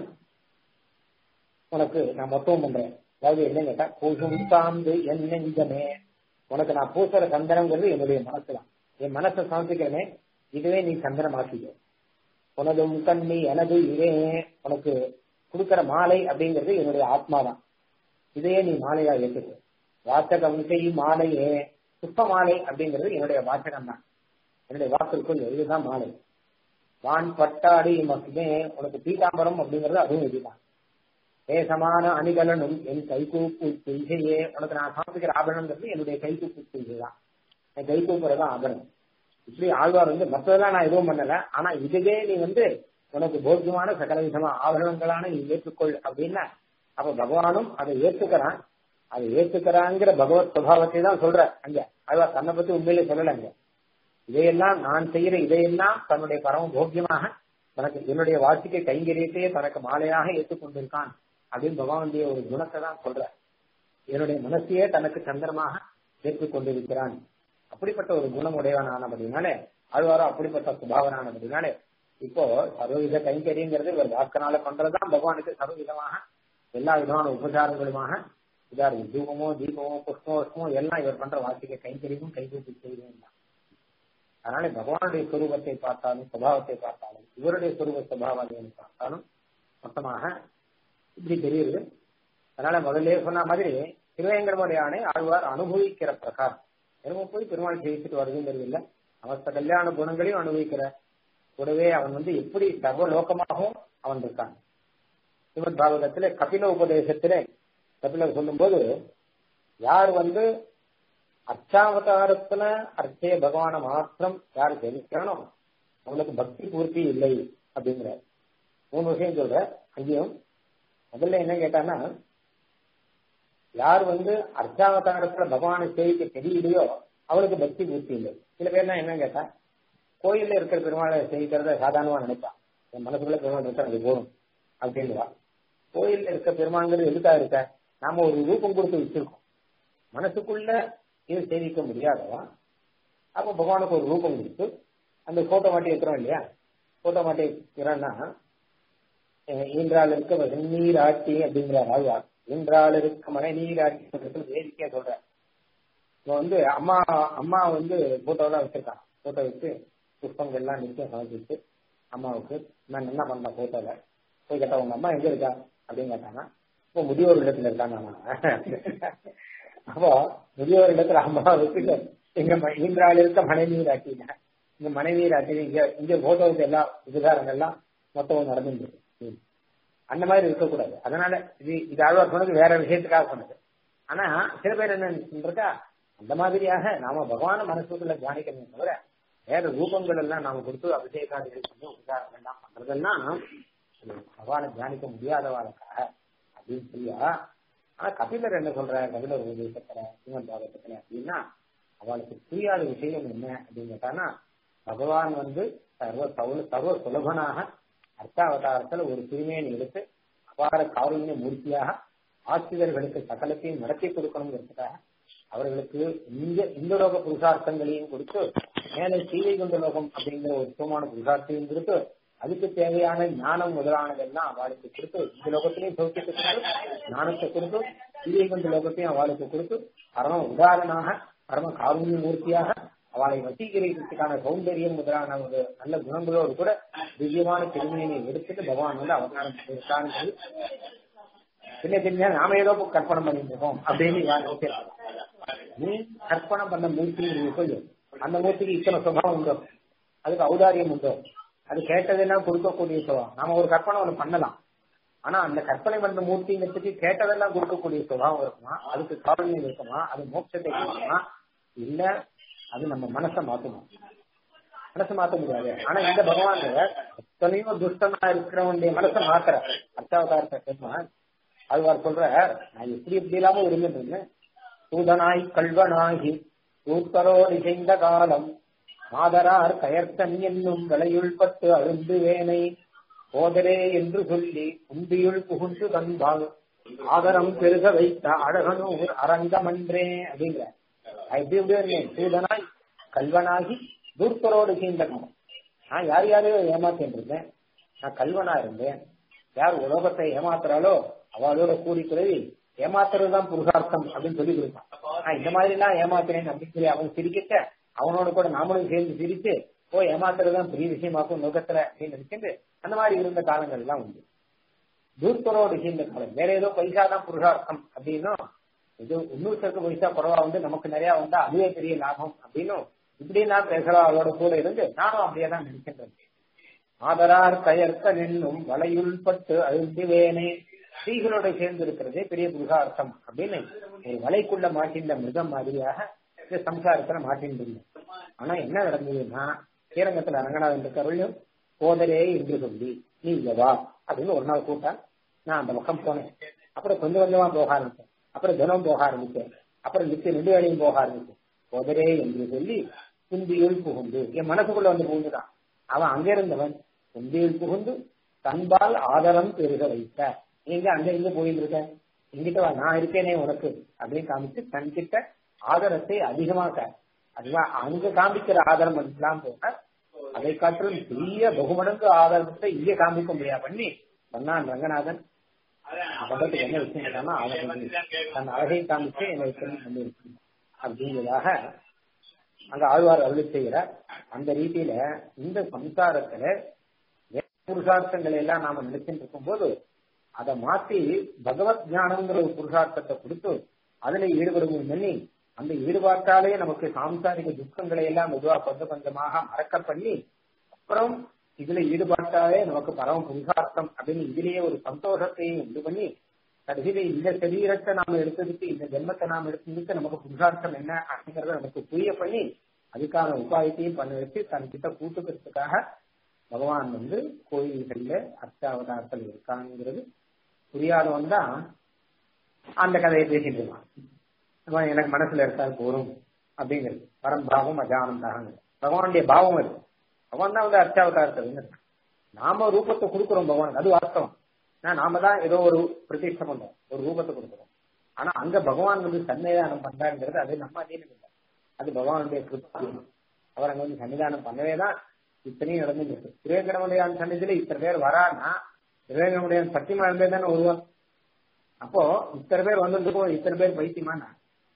உனக்கு நான் மொத்தம் பண்றேன் அதாவது என்ன கேட்டா பூசும் சார்ந்து என் நெஞ்சமே உனக்கு நான் பூசுற சந்தனங்கிறது என்னுடைய மனசு தான் என் மனசை சமர்ப்பிக்கிறனே இதுவே நீ சந்தனம் ஆக்கிக்கோ உனதும் கண்ணி எனது இதே உனக்கு கொடுக்கிற மாலை அப்படிங்கிறது என்னுடைய ஆத்மா தான் இதையே நீ மாலையா ஏற்றுக்கோ வாசகம் செய் மாலையே புஷ்ப மாலை அப்படிங்கிறது என்னுடைய வாசகம் தான் என்னுடைய வாக்கிற்குள் இதுதான் மாலை வான் பட்டாடி மட்டுமே உனக்கு பீதாம்பரம் அப்படிங்கிறது அதுவும் இதுதான் தேசமான அணிகலனும் என் கைகூப்பு செய்கையே உனக்கு நான் சமர்ப்பிக்கிற ஆபரணங்கிறது என்னுடைய கைகூப்பு செய்கைதான் என் கைகூப்புறது ஆபரணம் இப்படி ஆழ்வார் வந்து மற்றதெல்லாம் நான் எதுவும் பண்ணல ஆனா இதுவே நீ வந்து உனக்கு போக்கியமான சகல விதமா ஆபரணங்களான நீ ஏற்றுக்கொள் அப்படின்னா அப்ப பகவானும் அதை ஏற்றுக்கிறான் அதை ஏத்துக்கிறாங்கிற பகவத் சுபாவத்தை தான் சொல்ற அங்க அதுவா தன்னை பத்தி உண்மையிலே சொல்லல அங்க இதையெல்லாம் நான் செய்யற இதையெல்லாம் தன்னுடைய பரம போக்கியமாக தனக்கு என்னுடைய வாழ்க்கையை கைங்கரியத்தையே தனக்கு மாலையாக ஏற்றுக்கொண்டிருக்கான் அப்படின்னு பகவானுடைய ஒரு குணத்தை தான் சொல்ற என்னுடைய மனசையே தனக்கு சந்திரமாக ஏற்றுக் கொண்டிருக்கிறான் அப்படிப்பட்ட ஒரு குணம் உடையவனானபடினாலே ஆழ்வாரும் அப்படிப்பட்ட சுபாவனானபடினாலே இப்போ சர்வவித கைங்கரியங்கிறது ஒரு வாக்கனால பண்றதுதான் பகவானுக்கு சர்வவிதமாக எல்லா விதமான உபசாரங்களுமாக இதா இருக்கு தூபமோ தீபமோ புஷ்பமோ புஷ்பமோ எல்லாம் இவர் பண்ற வார்த்தைக்கு கைங்கரியமும் கைகூப்பி செய்வதும் தான் அதனால பகவானுடைய சுரூபத்தை பார்த்தாலும் சுபாவத்தை பார்த்தாலும் இவருடைய சுரூப சுபாவத்தை பார்த்தாலும் மொத்தமாக இப்படி தெரியுது அதனால முதல்ல சொன்ன மாதிரி திருவேங்கடமுடையானை ஆழ்வார் அனுபவிக்கிற பிரகாரம் என்னமோ போய் பெருமாள் ஜெயிச்சுட்டு வருதுங்கிறது இல்லை அவஸ்த கல்யாண குணங்களையும் அனுபவிக்கிற கூடவே அவன் வந்து எப்படி சர்வலோகமாகவும் அவன் இருக்கான் ஸ்ரீமத் பாகவதத்துல கபில உபதேசத்துல கபிலர் சொல்லும்போது யார் வந்து அர்ச்சாவதாரத்துல அர்ச்சய பகவான மாத்திரம் யார் ஜெயிக்கிறானோ அவங்களுக்கு பக்தி பூர்த்தி இல்லை அப்படிங்கிற மூணு விஷயம் சொல்ற அங்கேயும் முதல்ல என்ன கேட்டான்னா யார் வந்து அர்ச்சாவதாரத்துல பகவானை சேவிக்க தெரியலையோ அவளுக்கு பக்தி பூர்த்தி இல்லை சில பேர்லாம் என்ன கேட்டா கோயில்ல இருக்கிற பெருமாளை சேவிக்கிறத சாதாரணமா நினைப்பான் என் மனசுக்குள்ள பெருமாள் இருக்கா அது போதும் அப்படின்னுவா கோயில்ல இருக்க பெருமாள்ங்கிறது எதுக்கா இருக்க நாம ஒரு ரூபம் கொடுத்து வச்சிருக்கோம் மனசுக்குள்ள இது சேவிக்க முடியாதவா அப்ப பகவானுக்கு ஒரு ரூபம் கொடுத்து அந்த போட்டோ மாட்டி வைக்கிறோம் இல்லையா போட்டோ மாட்டி வைக்கிறோம்னா ஈன்றாள் இருக்க வெந்நீராட்டி அப்படிங்கிறார் ஆழ்வார் ஈன்றாள் இருக்க மழை நீராட்டி வேடிக்கையா சொல்ற இப்போ வந்து அம்மா அம்மா வந்து போட்டோலாம் வச்சிருக்கான் போட்டோ வச்சு புஷ்பங்கள் எல்லாம் நிச்சயம் சமைச்சிட்டு அம்மாவுக்கு நான் என்ன பண்ண போட்டோல போய் கேட்டா உங்க அம்மா எங்க இருக்கா அப்படின்னு கேட்டாங்க இப்போ முதியோர் இடத்துல இருக்காங்க அப்போ முதியோர் இடத்துல அம்மாவுக்கு எங்க ஈன்றாள் இருக்க மனைவி ஆட்டினா இங்க மனைவி ஆட்டி இங்க இங்க போட்டோவுக்கு எல்லாம் உபகாரங்கள்லாம் மொத்தம் நடந்துருக்கு அந்த மாதிரி இருக்கக்கூடாது அதனால இது இது ஆழ்வார் சொன்னது வேற விஷயத்துக்காக சொன்னது ஆனா சில பேர் என்ன இருக்கா அந்த மாதிரியாக நாம பகவான மனசுக்குள்ள தியானிக்கணும் தவிர வேற ரூபங்கள் எல்லாம் நாம கொடுத்து அபிஷேகாதிகள் பண்ணி உபகாரம் எல்லாம் பண்றதெல்லாம் பகவானை தியானிக்க முடியாதவாளுக்காக அப்படின்னு சொல்லியா ஆனா கபிலர் என்ன சொல்ற கபிலர் உபதேசத்துல சிவன் பாகத்துல அப்படின்னா அவளுக்கு புரியாத விஷயம் என்ன அப்படின்னு கேட்டானா பகவான் வந்து சர்வ சவுல சர்வ சுலபனாக அர்த்தாவதாரத்துல ஒரு திருமையை எடுத்து அபார காருண்ய மூர்த்தியாக ஆசிரியர்களுக்கு சகலத்தையும் நடத்தி கொடுக்கணுங்கிறதுக்காக அவர்களுக்கு இந்த இந்த லோக புருஷார்த்தங்களையும் கொடுத்து மேலே சீவை கொண்ட லோகம் அப்படிங்கிற ஒரு சுகமான புருஷார்த்தையும் கொடுத்து அதுக்கு தேவையான ஞானம் முதலானதெல்லாம் அவளுக்கு கொடுத்து இந்த லோகத்திலையும் சௌக்கியத்தை கொடுத்து ஞானத்தை கொடுத்து சீவை கொண்ட லோகத்தையும் அவளுக்கு கொடுத்து பரம உதாரணமாக பரம காருண்ய மூர்த்தியாக அவளை வசீகரிக்கிறதுக்கான சௌந்தரியம் முதலான ஒரு நல்ல குணங்களோடு கூட திவ்யமான பெருமையினை எடுத்துட்டு பகவான் வந்து அவதாரம் இருக்கான்னு சொல்லி சின்ன சின்ன நாம ஏதோ கற்பனை பண்ணிட்டு இருக்கோம் அப்படின்னு நீ கற்பனை பண்ண மூர்த்தி நீங்க சொல்லு அந்த மூர்த்திக்கு இத்தனை சுபாவம் உண்டோ அதுக்கு ஔதாரியம் உண்டோ அது கேட்டதெல்லாம் கொடுக்கக்கூடிய சுபாவம் நாம ஒரு கற்பனை ஒண்ணு பண்ணலாம் ஆனா அந்த கற்பனை பண்ண மூர்த்திங்கிறதுக்கு கேட்டதெல்லாம் கொடுக்கக்கூடிய சுபாவம் இருக்குமா அதுக்கு காரணியம் இருக்குமா அது மோட்சத்தை கொடுக்குமா இல்ல அது நம்ம மனசை மாத்தணும் மனசை மாத்த முடியாது ஆனா இந்த பகவான் எத்தனையோ துஷ்டமா இருக்கிறவனுடைய மனசை மாத்துற அர்த்தாவதாரத்தை பெருமான் அதுவார் சொல்ற நான் எப்படி எப்படி இல்லாம இருந்துட்டு இருந்தேன் சூதனாய் கல்வனாகி தூத்தரோடு செய்த காலம் மாதரார் கயர்த்தன் என்னும் விளையுள் பட்டு அழுந்து வேனை போதரே என்று சொல்லி உண்டியுள் புகுந்து தன்பால் ஆதரம் பெருக வைத்த அழகனூர் அரங்கமன்றே அப்படிங்கிற எப்படி எப்படி இருந்தேன் சூதனாய் கல்வனாகி தூர்த்தரோடு செய்த காலம் நான் யார் யாரையோ ஏமாத்திட்டு இருந்தேன் நான் கல்வனா இருந்தேன் யார் உலகத்தை ஏமாத்துறாளோ அவளோட கூடி குறைவி ஏமாத்துறது தான் புருஷார்த்தம் அப்படின்னு சொல்லி கொடுப்பான் நான் இந்த மாதிரி எல்லாம் ஏமாத்துறேன் அப்படின்னு சொல்லி அவன் சிரிக்கிட்ட அவனோட கூட நாமளும் சேர்ந்து சிரிச்சு ஓ ஏமாத்துறதுதான் பெரிய விஷயமாக்கும் நோக்கத்துல அப்படின்னு நினைச்சிட்டு அந்த மாதிரி இருந்த காலங்கள் எல்லாம் உண்டு தூர்த்தரோடு சேர்ந்த காலம் வேற ஏதோ பைசா தான் புருஷார்த்தம் அப்படின்னும் இது இன்னொருத்தருக்கு பைசா குறவா வந்து நமக்கு நிறைய வந்தா அதுவே பெரிய லாபம் அப்படின்னும் இப்படி நான் பேசுறா அவளோட கூட இருந்து நானும் அப்படியே தான் நினைக்கின்றேன் ஆதரார் கயற்க நின்னும் வலையுள் பட்டு அழுந்துவேனே ஸ்ரீகளோட சேர்ந்து இருக்கிறதே பெரிய புருஷார்த்தம் அப்படின்னு ஒரு வலைக்குள்ள மாட்டின்ற மிருகம் மாதிரியாக இந்த சம்சாரத்துல மாட்டின்னு ஆனா என்ன நடந்ததுன்னா ஸ்ரீரங்கத்துல அரங்கநாதன் இருக்கிறவளையும் போதரே என்று சொல்லி நீ இங்க வா அப்படின்னு ஒரு நாள் கூட்டா நான் அந்த பக்கம் போனேன் அப்புறம் கொஞ்சம் கொஞ்சமா போக ஆரம்பிச்சேன் அப்புறம் தினம் போக ஆரம்பிச்சேன் அப்புறம் நித்திய ரெண்டு வேலையும் போக ஆரம்பிச்சேன் போதரே என்று சொல்லி குந்தியுள் புகுந்து என் மனசுக்குள்ள வந்து புகுந்துட்டான் அவன் அங்க இருந்தவன் குந்தியுள் புகுந்து தன்பால் ஆதரம் பெருக வைத்த நீங்க அங்க இங்க போயிட்டு இருக்க எங்கிட்ட வா நான் இருக்கேனே உனக்கு அப்படின்னு காமிச்சு தன்கிட்ட ஆதரத்தை அதிகமாக்க அதுதான் அங்க காமிக்கிற ஆதரம் எல்லாம் போக அதை காட்டிலும் பெரிய பகுமடங்கு ஆதரத்தை இங்க காமிக்க முடியாது பண்ணி சொன்னான் ரங்கநாதன் பகத்துக்கு என்ன விஷயம் கேட்டானா அவன் தன் அழகை காமிச்சு என்னை பண்ணியிருக்கு அப்படிங்கிறதாக அங்க ஆழ்வார் அருளி செய்கிறார் அந்த ரீதியில இந்த சம்சாரத்துல புருஷார்த்தங்களை எல்லாம் நாம நினைச்சுட்டு இருக்கும்போது அதை மாத்தி பகவத் ஞானம்ங்கிற ஒரு புருஷார்த்தத்தை கொடுத்து அதுல ஈடுபடுவோம் பண்ணி அந்த ஈடுபாட்டாலே நமக்கு சாம்சாரிக துக்கங்களை எல்லாம் மெதுவா கொஞ்சம் கொஞ்சமாக மறக்க பண்ணி அப்புறம் இதுல ஈடுபாட்டாலே நமக்கு பரம புருஷார்த்தம் அப்படின்னு இதுலயே ஒரு சந்தோஷத்தையும் உண்டு பண்ணி கடைசியில இந்த சரீரத்தை நாம எடுத்ததுக்கு இந்த ஜென்மத்தை நாம எடுத்ததுக்கு நமக்கு புருஷார்த்தம் என்ன அப்படிங்கறத நமக்கு புரிய பண்ணி அதுக்கான உபாயத்தையும் பண்ண வச்சு தன் கிட்ட கூட்டுக்கிறதுக்காக பகவான் வந்து கோயில்கள்ல அர்த்தாவதாரத்தில் இருக்காங்கிறது புரியாதவன் தான் அந்த கதையை பேசிட்டு இருக்கான் எனக்கு மனசுல இருக்கா போரும் அப்படிங்கிறது பரம்பாவம் அஜானந்தாங்க பகவானுடைய பாவம் அது பகவான் தான் வந்து அர்த்தாவதாரத்தில் நாம ரூபத்தை கொடுக்குறோம் பகவான் அது வாஸ்தவம் நாம தான் ஏதோ ஒரு பிரதிஷ்டை பண்றோம் ஒரு ரூபத்தை கொடுக்குறோம் ஆனா அங்க பகவான் வந்து சன்னிதானம் பண்றாங்கிறது அது நம்ம அதீனம் இல்லை அது பகவானுடைய கிருப்பா அவர் அங்க வந்து சன்னிதானம் பண்ணவே தான் இத்தனையும் நடந்துருக்கு திருவேங்கடமுடையான் சன்னிதியில இத்தனை பேர் வரான்னா திருவேங்கடமுடையான் சத்தியமா இருந்தே தானே வருவான் அப்போ இத்தனை பேர் வந்திருக்கோம் இத்தனை பேர் பைத்தியமான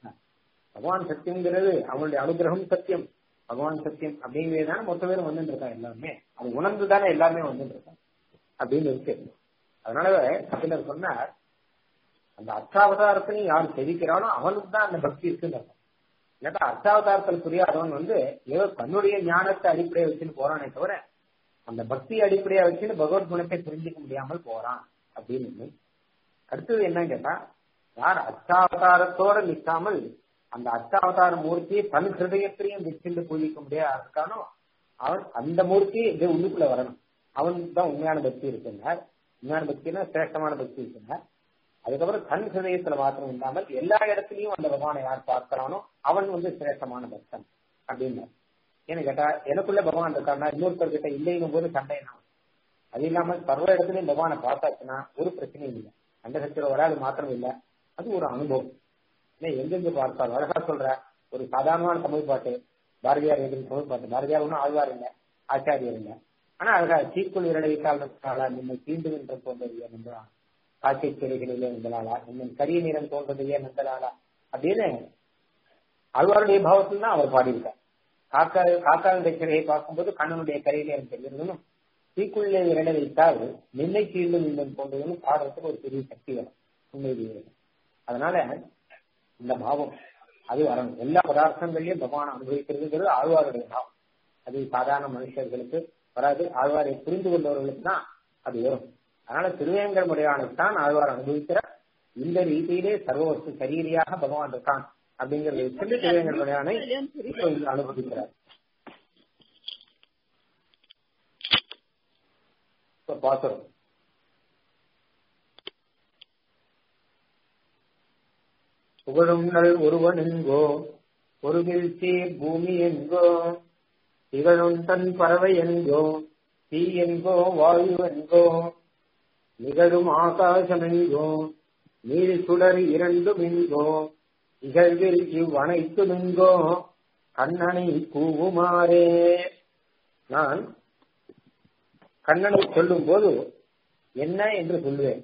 பகவான் சத்தியம்ங்கிறது அவனுடைய அனுகிரகம் சத்தியம் பகவான் சத்தியம் அப்படிங்கிறது தானே மொத்த பேரும் வந்துட்டு இருக்கா எல்லாமே அது உணர்ந்து தானே எல்லாமே வந்துட்டு இருக்கா அப்படின்னு இருக்கு அதனால கபிலர் சொன்னார் அந்த அர்த்தாவதாரத்திலையும் யார் தெரிவிக்கிறானோ அவனுக்கு தான் அந்த பக்தி இருக்குன்னு அர்த்தம் இல்லாட்டா அர்த்தாவதாரத்தில் புரியாதவன் வந்து ஏதோ தன்னுடைய ஞானத்தை அடிப்படையை வச்சுன்னு போறானே தவிர அந்த பக்தி அடிப்படையா வச்சுன்னு பகவத் குணத்தை புரிஞ்சுக்க முடியாமல் போறான் அப்படின்னு அடுத்தது என்னன்னு கேட்டா யார் அர்த்தாவதாரத்தோட நிற்காமல் அந்த அர்த்தாவதார மூர்த்தியை தன் ஹிருதயத்திலையும் வச்சுட்டு பூஜிக்க முடியாது இருக்கானோ அவன் அந்த மூர்த்தி இது உள்ளுக்குள்ள வரணும் அவன் தான் உண்மையான பக்தி இருக்குன்னார் உண்மையான பக்தினா சிரேஷ்டமான பக்தி இருக்குன்னார் அதுக்கப்புறம் தன் ஹிருதயத்துல மாத்திரம் இல்லாமல் எல்லா இடத்துலயும் அந்த பகவானை யார் பார்க்கிறானோ அவன் வந்து சிரேஷ்டமான பக்தன் அப்படின்னு ஏன்னு கேட்டா எனக்குள்ள பகவான் இருக்காருன்னா இன்னொருத்தர் கிட்ட இல்லைங்கும் போது சண்டை அது இல்லாம சர்வ இடத்துலயும் பகவானை பார்த்தாச்சுன்னா ஒரு பிரச்சனையும் இல்லை சண்டை சச்சரவு வராது மாத்திரம் இல்லை அது ஒரு அனுபவம் ஏன்னா எங்கெங்க பார்த்தாலும் அழகா சொல்ற ஒரு சாதாரணமான தமிழ் பாட்டு பாரதியார் எழுதின தமிழ் பாட்டு பாரதியார் ஒன்றும் ஆழ்வார் இல்லை ஆச்சாரியர் இல்லை ஆனா அழகா சீக்குள் இரடைக்கால நின்னை தீண்டு என்ற போன்றது என்றான் காட்சி சிறைகளிலே நந்தலாளா இன்னும் கரிய நிறம் தோன்றது ஏன் நந்தலாளா அப்படின்னு அழ்வாருடைய பாவத்தில் தான் அவர் பாடியிருக்கார் காக்கா காக்காவுடைய சிறையை பார்க்கும்போது கண்ணனுடைய கரையிலே எனக்கு தெரியும் தீக்குள்ளே விரட வைத்தால் நின்னை கீழும் இன்னும் போன்றதுன்னு பாடுறதுக்கு ஒரு பெரிய சக்தி வரும் உண்மையிலேயே அதனால இந்த பாவம் அது வரணும் எல்லா பதார்த்தங்களையும் பகவான் அனுபவிக்கிறதுங்கிறது ஆழ்வாருடைய பாவம் அது சாதாரண மனுஷர்களுக்கு வராது ஆழ்வாரை புரிந்து கொண்டவர்களுக்கு தான் அது வரும் அதனால திருவேங்கல் முறையானத்தான் ஆழ்வார் அனுபவிக்கிறார் இந்த ரீதியிலே சர்வவஸ்து சரீரியாக பகவான் இருக்கான் அப்படிங்கறத சொல்லி திருவேங்கல் முறையானை அனுபவிக்கிறார் பாசுரம் புகழும் நல் ஒருவன் என்கோ ஒருவில் சீர் பூமி என்கோ திகழும் தன் பறவை என்கோ தீ என்கோ வாயு என்கோ நிகழும் ஆகாசம் என்கோ நீர் சுடர் இரண்டும் என்கோ இகழ்வில் இவ் அனைத்தும் என்கோ கண்ணனை கூவுமாறே நான் கண்ணனை சொல்லும் போது என்ன என்று சொல்லுவேன்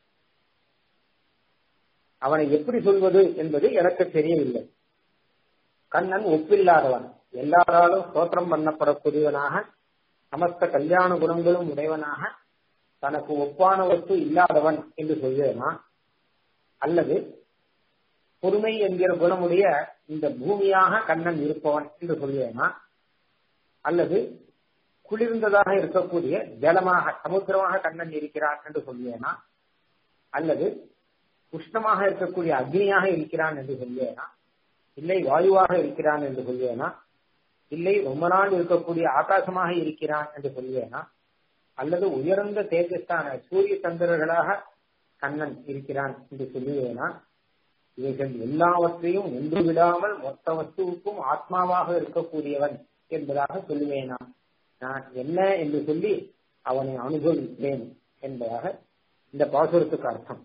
அவனை எப்படி சொல்வது என்பது எனக்கு தெரியவில்லை கண்ணன் ஒப்பில்லாதவன் எல்லாராலும் சோத்திரம் பண்ணப்படக்கூடியவனாக சமஸ்த கல்யாண குணங்களும் உடையவனாக தனக்கு ஒப்பான வஸ்து இல்லாதவன் என்று சொல்வேனா அல்லது பொறுமை என்கிற குணமுடைய இந்த பூமியாக கண்ணன் இருப்பவன் என்று சொல்வேனா அல்லது குளிர்ந்ததாக இருக்கக்கூடிய ஜலமாக சமுத்திரமாக கண்ணன் இருக்கிறான் என்று சொல்வேனா அல்லது உஷ்ணமாக இருக்கக்கூடிய அக்னியாக இருக்கிறான் என்று சொல்வேனா இல்லை வாயுவாக இருக்கிறான் என்று சொல்வேனா இல்லை ரொம்ப நாள் இருக்கக்கூடிய ஆகாசமாக இருக்கிறான் என்று சொல்வேனா அல்லது உயர்ந்த தேஜஸ்தான சூரிய சந்திரர்களாக கண்ணன் இருக்கிறான் என்று சொல்லுவேனா இவைகள் எல்லாவற்றையும் ஒன்று விடாமல் மொத்த வஸ்துவுக்கும் ஆத்மாவாக இருக்கக்கூடியவன் என்பதாக சொல்லுவேனா நான் என்ன என்று சொல்லி அவனை அனுபவித்தேன் என்பதாக இந்த பாசுரத்துக்கு அர்த்தம்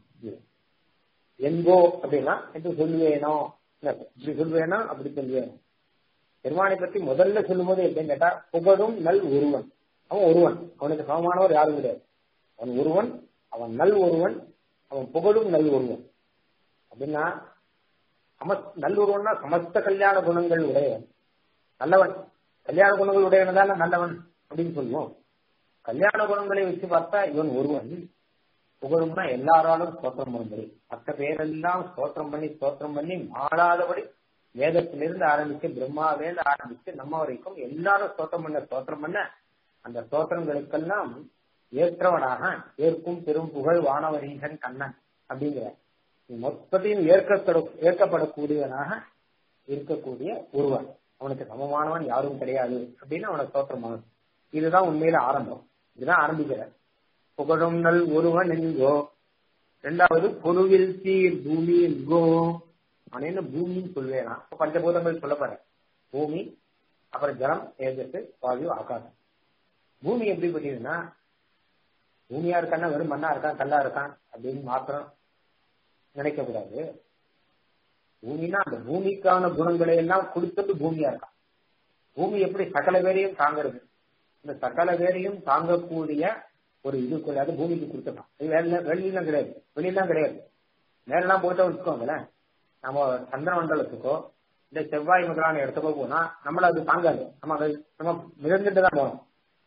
எங்கோ அப்படின்னா என்று சொல்லுவேனோ இப்படி சொல்லுவேனா அப்படி சொல்லுவேன் பெருமானை பற்றி முதல்ல சொல்லும் போது எப்படின்னு கேட்டா புகழும் நல் ஒருவன் அவன் ஒருவன் அவனுக்கு சமமானவர் யாரும் கிடையாது அவன் ஒருவன் அவன் நல் ஒருவன் அவன் புகழும் நல் ஒருவன் அப்படின்னா சமஸ் நல் ஒருவன்னா சமஸ்த கல்யாண குணங்கள் உடையவன் நல்லவன் கல்யாண குணங்கள் உடையவன் தானே நல்லவன் அப்படின்னு சொல்லுவோம் கல்யாண குணங்களை வச்சு பார்த்தா இவன் ஒருவன் புகழும்னா எல்லாராலும் ஸ்தோத்திரம் பண்ணும்படி மற்ற பேரெல்லாம் ஸ்தோத்திரம் பண்ணி ஸ்தோத்திரம் பண்ணி மாறாதபடி வேதத்திலிருந்து ஆரம்பிச்சு பிரம்மாவிலிருந்து ஆரம்பிச்சு நம்ம வரைக்கும் எல்லாரும் ஸ்தோத்திரம் பண்ண ஸ்தோத்திரம் பண்ண அந்த ஸ்தோத்திரங்களுக்கெல்லாம் ஏற்றவனாக ஏற்கும் பெரும் புகழ் வானவரீகன் கண்ணன் அப்படிங்கிற மொத்தத்தையும் ஏற்கப்பட ஏற்கப்படக்கூடியவனாக இருக்கக்கூடிய ஒருவன் அவனுக்கு சமமானவன் யாரும் கிடையாது அப்படின்னு அவனை ஸ்தோத்திரம் இதுதான் உண்மையில ஆரம்பம் இதுதான் ஆரம்பிக்கிற புகழும் நல் ஒருவன் என்கோ ரெண்டாவது பொருவில் சீர் பூமி என்கோ அவன் என்ன பூமின்னு சொல்லுவேனா பஞ்சபூதங்கள் சொல்ல போற பூமி அப்புறம் ஜலம் தேஜஸ் வாயு ஆகாசம் பூமி எப்படி பட்டதுன்னா பூமியா இருக்கான்னா வெறும் மண்ணா இருக்கான் கல்லா இருக்கான் அப்படின்னு மாத்திரம் நினைக்க கூடாது பூமினா அந்த பூமிக்கான குணங்களை எல்லாம் கொடுத்தது பூமியா இருக்கான் பூமி எப்படி சகல பேரையும் தாங்கிறது இந்த சகல பேரையும் தாங்கக்கூடிய ஒரு இது கிடையாது பூமிக்கு கொடுத்துருக்கான் இது வெளியில வெளியெல்லாம் கிடையாது வெளியெல்லாம் கிடையாது நேரெல்லாம் போயிட்டு வச்சுக்கோங்களேன் நம்ம சந்திர மண்டலத்துக்கோ இந்த செவ்வாய் முதலான இடத்துக்கோ போனா நம்மள அது தாங்காது நம்ம அதை நம்ம மிதந்துட்டு தான் போகணும்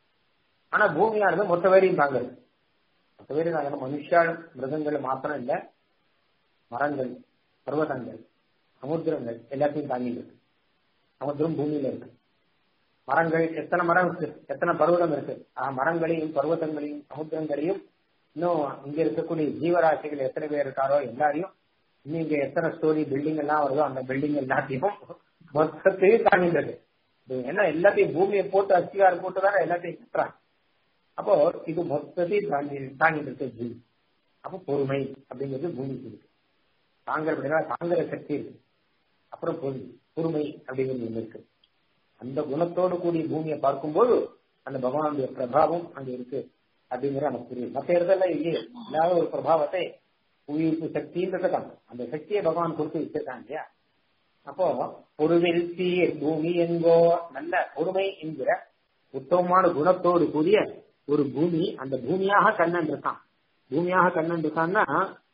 ஆனா பூமியானது மொத்த பேரையும் தாங்குது மொத்த பேரையும் தாங்க மனுஷால் மிருகங்கள் மாத்திரம் இல்ல மரங்கள் பர்வதங்கள் சமுத்திரங்கள் எல்லாத்தையும் தாங்கிட்டு இருக்கு சமுத்திரம் பூமியில இருக்கு மரங்கள் எத்தனை மரம் இருக்கு எத்தனை பர்வதம் இருக்கு மரங்களையும் பர்வதங்களையும் சமுத்திரங்களையும் இன்னும் இங்க இருக்கக்கூடிய ஜீவராசிகள் எத்தனை பேர் இருக்காரோ எல்லாரையும் இன்னும் இங்க எத்தனை ஸ்டோரி பில்டிங் எல்லாம் வருதோ அந்த பில்டிங் எல்லாத்தையும் மொத்தத்தையும் தாங்கின்றது ஏன்னா எல்லாத்தையும் பூமியை போட்டு அஸ்திகாரம் போட்டு தானே எல்லாத்தையும் கட்டுறாங்க அப்போ இது மொத்தத்தையும் தாங்கி தாங்கிட்டு இருக்கு பூமி அப்போ பொறுமை அப்படிங்கிறது பூமிக்கு இருக்கு தாங்கல் அப்படின்னா தாங்குற சக்தி இருக்கு அப்புறம் பொறுமை பொறுமை அப்படிங்கிறது ஒண்ணு இருக்கு அந்த குணத்தோடு கூடிய பூமியை பார்க்கும்போது அந்த பகவானுடைய பிரபாவம் அங்க இருக்கு அப்படிங்கிற நமக்கு புரியும் மற்ற இடத்துல இல்லையே இல்லாத ஒரு பிரபாவத்தை உயிர்ப்பு சக்தின்றத காணும் அந்த சக்தியை பகவான் கொடுத்து வச்சிருக்காங்க இல்லையா அப்போ பொறுவில் சீர் பூமி என்கோ நல்ல பொறுமை என்கிற உத்தமமான குணத்தோடு கூடிய ஒரு பூமி அந்த பூமியாக கண்ணன் இருக்கான் பூமியாக கண்ணன் இருக்கான்னா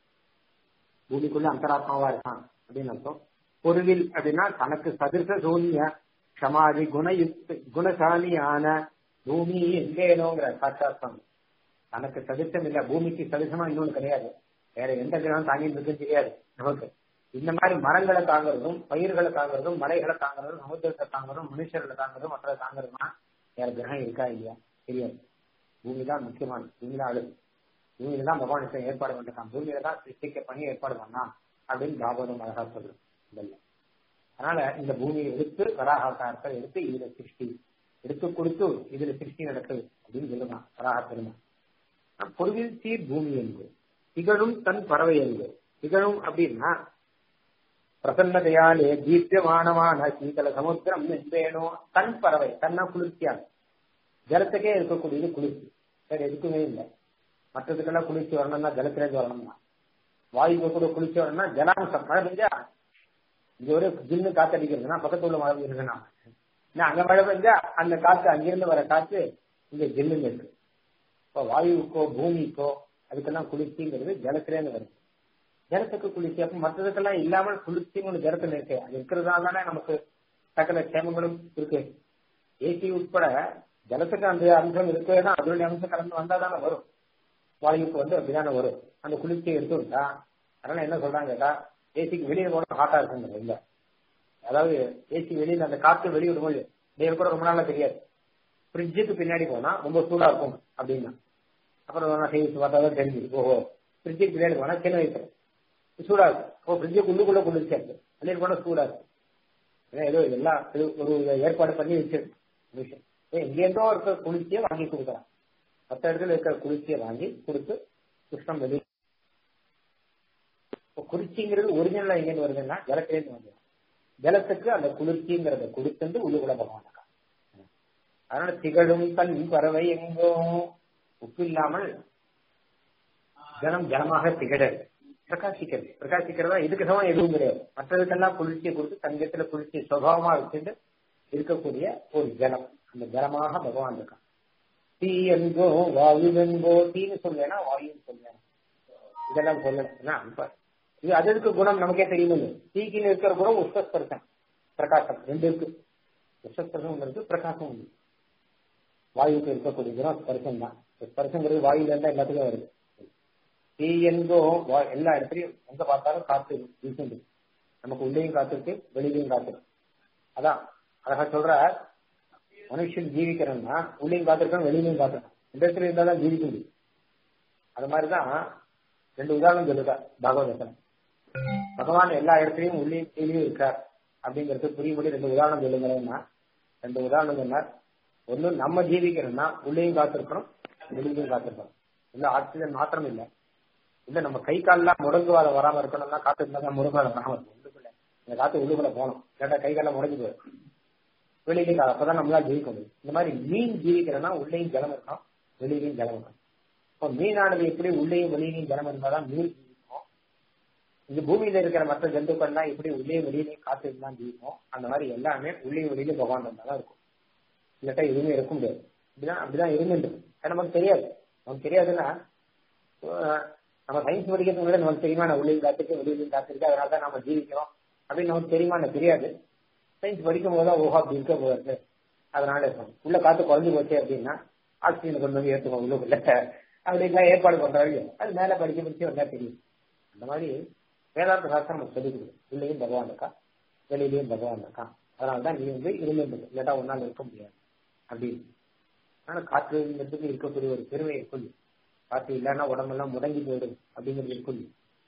பூமிக்குள்ள அந்தராத்மாவா இருக்கான் அப்படின்னு அர்த்தம் பொருவில் அப்படின்னா தனக்கு சதிர்ச சூன்ய சமாதி குணயுக்த குணசாலியான பூமி எங்கேனோங்கிற சாட்சாத்தம் தனக்கு சதிர்சம் இல்ல பூமிக்கு சதிர்சமா இன்னொன்னு கிடையாது வேற எந்த கிரகம் தாங்கிட்டு இருக்குன்னு தெரியாது நமக்கு இந்த மாதிரி மரங்களை தாங்குறதும் பயிர்களை தாங்குறதும் மலைகளை தாங்குறதும் சமுத்திரத்தை தாங்குறதும் மனுஷர்களை தாங்குறதும் மற்றதை தாங்குறதுமா வேற கிரகம் இருக்கா இல்லையா தெரியாது பூமி தான் முக்கியமானது பூமி தான் அழுது பூமியில தான் பகவான் ஏற்பாடு பண்ணிருக்கான் பூமியில தான் சிருஷ்டிக்க பண்ணி ஏற்பாடு பண்ணான் அப்படின்னு பாகவதம் அழகா சொல்றது இல்ல அதனால இந்த பூமியை எடுத்து வராகாரத்தை எடுத்து இதுல சிருஷ்டி எடுத்து கொடுத்து இதுல சிருஷ்டி நடக்குது அப்படின்னு சொல்லுவான் வராக பெருமான் பொருவில் சீர் பூமி என்பது திகழும் தன் பறவை என்பது திகழும் அப்படின்னா பிரசன்னதையாலே தீர்க்கமானமான சீதல சமுத்திரம் என்பேனோ தன் பறவை தன்னா குளிர்ச்சியாக ஜலத்துக்கே இருக்கக்கூடியது குளிர்ச்சி வேற எதுக்குமே இல்லை மற்றதுக்கெல்லாம் குளிர்ச்சி வரணும்னா ஜலத்திலேருந்து வரணும்னா வாயுக்கு கூட குளிர்ச்சி வரணும்னா ஜலாம்சம் மழை பெஞ்சா இங்க ஒரு ஜின்னு காத்து அடிக்கிறதுனா பக்கத்துல உள்ள மழை பெய்யுதுன்னா அங்க மழை பெஞ்சா அந்த காத்து அங்கிருந்து வர காத்து இங்க ஜில்லுன்னு இருக்கு இப்போ வாயுக்கோ பூமிக்கோ அதுக்கெல்லாம் குளிர்ச்சிங்கிறது ஜலத்திலேருந்து வருது ஜலத்துக்கு குளிர்ச்சி அப்ப மற்றதுக்கெல்லாம் இல்லாமல் குளிர்ச்சின்னு ஒன்று ஜலத்துல இருக்கு அது இருக்கிறதுனால தானே நமக்கு சகல சேமங்களும் இருக்கு ஏசி உட்பட ஜலத்துக்கு அந்த அம்சம் இருக்குன்னா அதனுடைய அம்சம் கலந்து வந்தா தானே வரும் வாயுக்கு வந்து அப்படிதானே வரும் அந்த குளிர்ச்சியை எடுத்து விட்டா அதனால என்ன சொல்றாங்க கேட்டா ஏசிக்கு வெளியே போனா ஹாட்டா இருக்குங்க இல்ல அதாவது ஏசி வெளியில அந்த காற்று வெளியே விடும்போது வெளியே கூட ரொம்ப நாளா தெரியாது ஃப்ரிட்ஜுக்கு பின்னாடி போனா ரொம்ப சூடா இருக்கும் அப்படின்னா அப்புறம் நான் செய்து பார்த்தா தான் தெரிஞ்சுது ஓஹோ ஃப்ரிட்ஜுக்கு பின்னாடி போனா சின்ன வயசுல சூடா இருக்கு ஓ ஃப்ரிட்ஜுக்கு உள்ளுக்குள்ள குளிர்ச்சியா இருக்கு வெளியே போனா சூடா இருக்கு ஏதோ இதெல்லாம் ஒரு ஏற்பாடு பண்ணி வச்சிருக்கு விஷயம் எங்கேருந்தோ இருக்க குளிர்ச்சியை வாங்கி கொடுக்குறான் மற்ற இடத்துல இருக்கிற குளிர்ச்சியை வாங்கி கொடுத்து கிருஷ்ணம் வெளியே குளிர்ச்சிங்கிறது ஒரிஜினலா எங்கேருந்து வருதுன்னா ஜலத்திலேருந்து வருது ஜலத்துக்கு அந்த குளிர்ச்சிங்கிறத கொடுத்துட்டு உள்ளுக்குள்ள பகவான் இருக்கான் அதனால திகழும் கண் பறவை எங்கோ உப்பு இல்லாமல் ஜலம் ஜலமாக திகழது பிரகாசிக்கிறது பிரகாசிக்கிறதா இதுக்கு சமம் எதுவும் கிடையாது மற்றதுக்கெல்லாம் குளிர்ச்சியை கொடுத்து தங்கத்துல குளிர்ச்சி சுபாவமா வச்சுட்டு இருக்கக்கூடிய ஒரு ஜலம் அந்த ஜலமாக பகவான் இருக்கான் தீ என்கோ வாயு என்கோ தீன்னு சொல்வேனா வாயுன்னு சொல்வேன் இதெல்லாம் சொல்லலாம் இப்ப இது அதற்கு குணம் நமக்கே தெரியும் தீக்குன்னு இருக்கிற குணம் உஷ்டஸ்பர்சம் பிரகாசம் ரெண்டு இருக்கு உஷ்டஸ்பர்சம் இருக்கு பிரகாசம் உண்டு வாயுக்கு இருக்கக்கூடிய குணம் ஸ்பர்சம் தான் ஸ்பர்சங்கிறது வாயுல இருந்தா எல்லாத்துக்கும் வருது தீ என்கோ எல்லா இடத்துலயும் எங்க பார்த்தாலும் காத்து வீசுண்டு நமக்கு உள்ளேயும் காத்து இருக்கு வெளியிலையும் காத்து இருக்கு அதான் அழகா சொல்ற மனுஷன் ஜீவிக்கிறோம்னா உள்ளேயும் காத்திருக்கோம் வெளியிலையும் காத்திருக்கோம் இந்த இடத்துல இருந்தா தான் ஜீவிக்க முடியும் அது மாதிரிதான் ரெண்டு உதாரணம் சொல்லுதா பகவதன் பகவான் எல்லா இடத்துலயும் உள்ளேயும் கீழே இருக்கார் அப்படிங்கிறது புரியும்படி ரெண்டு உதாரணம் சொல்லுங்கன்னா ரெண்டு உதாரணம் சொன்னார் ஒண்ணு நம்ம ஜீவிக்கிறோம்னா உள்ளேயும் காத்திருக்கணும் வெளியிலையும் காத்திருக்கணும் இல்ல ஆக்சிஜன் மாத்திரம் இல்லை இல்ல நம்ம கை கால்லாம் முடங்குவாத வராம இருக்கணும்னா காத்து இருந்தா தான் முடங்காத வராம இருக்கும் உள்ளுக்குள்ள இந்த காத்து உள்ளுக்குள்ள போகணும் கேட்டா கை காலம் முடங்கி போயிடும் வெளியிலையும் அப்பதான் நம்மளால ஜீவிக்க முடியும் இந்த மாதிரி மீன் ஜீவிக்கிறோம்னா உள்ளேயும் ஜலம் இருக்கணும் வெளியிலையும் ஜலம் இருக்கணும் இப்போ மீனானது எப்படி உள்ளேயும் வெளியிலையும் ஜலம் இருந்தாதான் மீன் ஜீவிக்கும் இந்த பூமியில இருக்கிற மற்ற ஜந்துக்கள்லாம் எப்படி உள்ளே வெளியிலையும் காத்து இருந்தா ஜீவிக்கும் அந்த மாதிரி எல்லாமே உள்ளேயும் வெளியிலும் பகவான் இருந்தாதான் இருக்கும் இல்லாட்டா எதுவுமே இருக்க முடியாது அப்படிதான் அப்படிதான் இருந்துட்டு நமக்கு தெரியாது நமக்கு தெரியாதுன்னா நம்ம சயின்ஸ் படிக்கிறதுக்கு முன்னாடி நமக்கு தெரியுமா நான் உள்ளே காத்துக்கு வெளியிலையும் காத்திருக்கு அதனால தான் நம்ம ஜீவிக்கிறோம் அப்படின்னு நமக்கு தெரியுமா எனக்கு தெரியாது சயின்ஸ் படிக்கும் போது தான் ஓஹா அப்படி இருக்க போகுது அதனால இருக்கும் உள்ள காத்து குறைஞ்சு போச்சு அப்படின்னா ஆக்சிஜன் கொண்டு வந்து ஏற்றுக்கோம் உள்ளுக்குள்ள அப்படின்லாம் ஏற்பாடு பண்றாங்க அது மேல படிக்க படிச்சு வந்தா தெரியும் அந்த மாதிரி வேதாந்த சாஸ்திரம் நமக்கு சொல்லிக் கொடுக்கும் உள்ளேயும் பகவான் இருக்கா வெளியிலையும் பகவான் இருக்கான் அதனால தான் நீ வந்து இருந்துட்டு இல்லாட்டா ஒன்னால் இருக்க முடியாது அப்படின்னு ஆனா காற்றுங்கிறதுக்கு இருக்கக்கூடிய ஒரு பெருமையை சொல்லி காற்று இல்லைன்னா உடம்பெல்லாம் முடங்கி போயிடும் அப்படிங்கிறது இருக்கும்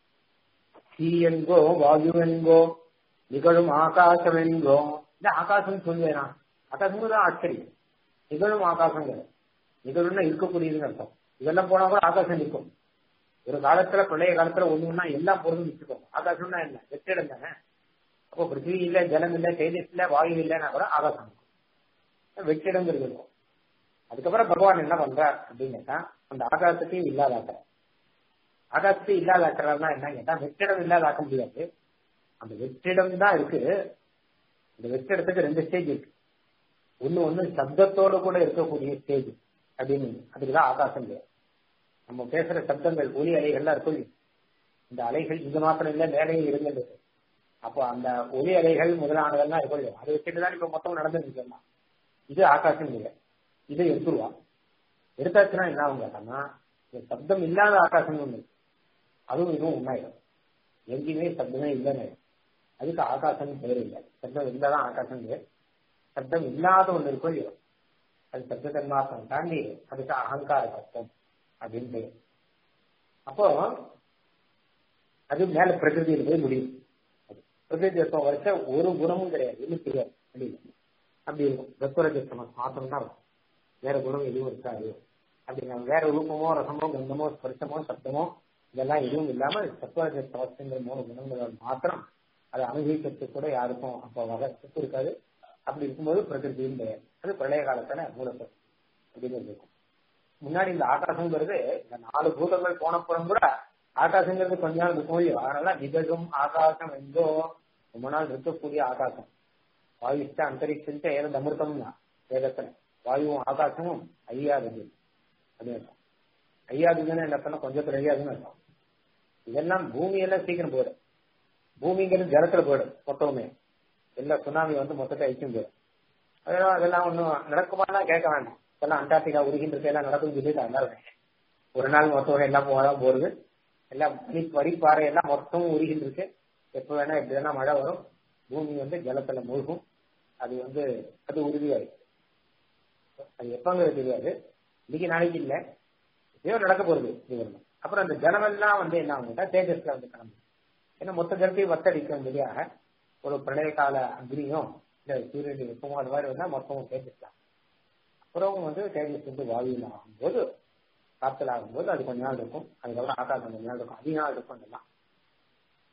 தீ என்கோ வாயு என்கோ நிகழும் ஆகாசம் என்கோ இந்த ஆகாசம் சொல்வேனா ஆகாசம் தான் ஆச்சரியம் நிகழும் ஆகாசங்கள் நிகழும்னா இருக்கக்கூடியதுன்னு அர்த்தம் இதெல்லாம் போனா கூட ஆகாசம் நிற்கும் ஒரு காலத்துல பழைய காலத்துல ஒண்ணுன்னா எல்லா பொருளும் நிற்கும் ஆகாசம்னா என்ன வெற்றிடம் தானே அப்போ பிருத்திவி இல்ல ஜலம் இல்ல தேஜஸ் இல்ல வாயு இல்லைன்னா கூட ஆகாசம் இருக்கும் வெற்றிடங்கிறது இருக்கும் அதுக்கப்புறம் பகவான் என்ன பண்றார் அப்படின்னு கேட்டா அந்த ஆகாசத்தையும் இல்லாதாக்குற ஆகாசத்தையும் இல்லாதாக்குறாருன்னா என்ன கேட்டா வெற்றிடம் இல்லாதாக்க முடியாது அந்த வெற்றிடம் தான் இருக்கு இந்த வெற்றிடத்துக்கு ரெண்டு ஸ்டேஜ் இருக்கு ஒண்ணு ஒண்ணு சப்தத்தோடு கூட இருக்கக்கூடிய ஸ்டேஜ் அப்படின்னு அதுக்குதான் ஆகாசம் பேர் நம்ம பேசுற சப்தங்கள் ஒலி அலைகள்லாம் இருக்கும் இந்த அலைகள் இங்க மாத்திரம் இல்ல மேலேயும் இருந்தது அப்போ அந்த ஒலி அலைகள் முதலானதெல்லாம் இருக்கும் அதை வச்சுட்டு தான் இப்ப மொத்தம் நடந்துட்டு இருக்கலாம் இது ஆகாசம் இல்லை இதை எடுத்துருவா எடுத்தாச்சுன்னா என்ன ஆகும் கேட்டாங்கன்னா இந்த சப்தம் இல்லாத ஆகாசம் ஒண்ணு அதுவும் இதுவும் உண்மையிடும் எங்கேயுமே சப்தமே இல்லைன்னு அதுக்கு ஆகாசம் பேர் இல்லை சப்தம் இருந்தாதான் ஆகாசம் பேர் சப்தம் இல்லாத ஒண்ணு இருக்கும் இல்லையோ அது சப்தத்தன்மாத்திரம் தாண்டி அதுக்கு அகங்கார சப்தம் அப்படின்னு பேர் அப்போ அது மேல பிரகிருதியில் போய் முடியும் பிரகிருதி தத்துவம் வரைச்ச ஒரு குணமும் கிடையாது இன்னும் தெரியாது அப்படின்னு அப்படி இருக்கும் தத்துவரஜத்தம மாத்திரம் தான் இருக்கும் வேற குணம் எதுவும் இருக்காது அப்படிங்க வேற ரூபமோ ரசமோ கந்தமோ ஸ்பர்சமோ சப்தமோ இதெல்லாம் எதுவும் இல்லாம சத்வரஜ தவசுங்கிற மூணு குணங்கள் மாத்திரம் அதை அனுபவிக்கிறதுக்கு கூட யாருக்கும் அப்போ வகை சத்து இருக்காது அப்படி இருக்கும்போது பிரகிருதியும் பெயர் அது பிரளய காலத்துல மூலப்பொருள் அப்படின்னு இருக்கும் முன்னாடி இந்த ஆகாசங்கிறது இந்த நாலு பூதங்கள் போனப்புறம் கூட ஆகாசங்கிறது கொஞ்ச நாள் இருக்கும் இல்லையோ அதனால நிகழும் ஆகாசம் எங்கோ ரொம்ப நாள் இருக்கக்கூடிய ஆகாசம் வாயுஷ்ட அந்தரிக்ஷன்ட்டு ஏதோ அமிர்தம் தான் வேதத்துல வாயுவும் ஆகாசமும் ஐயாதது அப்படின்னு ஐயாதுன்னு என்ன பண்ண கொஞ்சம் ஐயாதுன்னு அர்த்தம் இதெல்லாம் பூமியெல்லாம் சீக்கிரம் போயிடும் பூமிங்கிறது ஜலத்துல போயிடும் மொத்தமே எல்லா சுனாமி வந்து மொத்தத்தை ஐக்கும் போயிடும் அதெல்லாம் அதெல்லாம் ஒன்றும் நடக்குமாலாம் கேட்க வேண்டாம் இப்பெல்லாம் அண்டார்டிகா உருகின்றது எல்லாம் நடக்கும் சொல்லிட்டு அதனால ஒரு நாள் மொத்தம் எல்லாம் போதான் போறது எல்லாம் பனி பனிப்பாறை எல்லாம் மொத்தம் உருகின்றிருக்கு எப்ப வேணா எப்படி வேணா மழை வரும் பூமி வந்து ஜலத்துல மூழ்கும் அது வந்து அது உறுதியாயிடும் அது எப்பங்கிறது தெரியாது இன்னைக்கு நாளைக்கு இல்ல ஏதோ நடக்க போறது இது அப்புறம் அந்த ஜலமெல்லாம் வந்து என்ன ஆகும்னா தேஜஸ்ல வந்து கிளம்பும் ஏன்னா மொத்த ஜலத்தையும் வத்தடிக்கும்படியாக ஒரு பிரளய கால அக்னியும் இல்ல சூரியனுடைய வெப்பமோ அது மாதிரி வந்தா மொத்தமும் தேஜஸ்லாம் அப்புறம் வந்து தேஜஸ் வந்து வாயுல ஆகும்போது காத்துல ஆகும்போது அது கொஞ்ச நாள் இருக்கும் அதுக்கப்புறம் ஆகாசம் கொஞ்ச நாள் இருக்கும் அதிக நாள் இருக்கும் அதெல்லாம்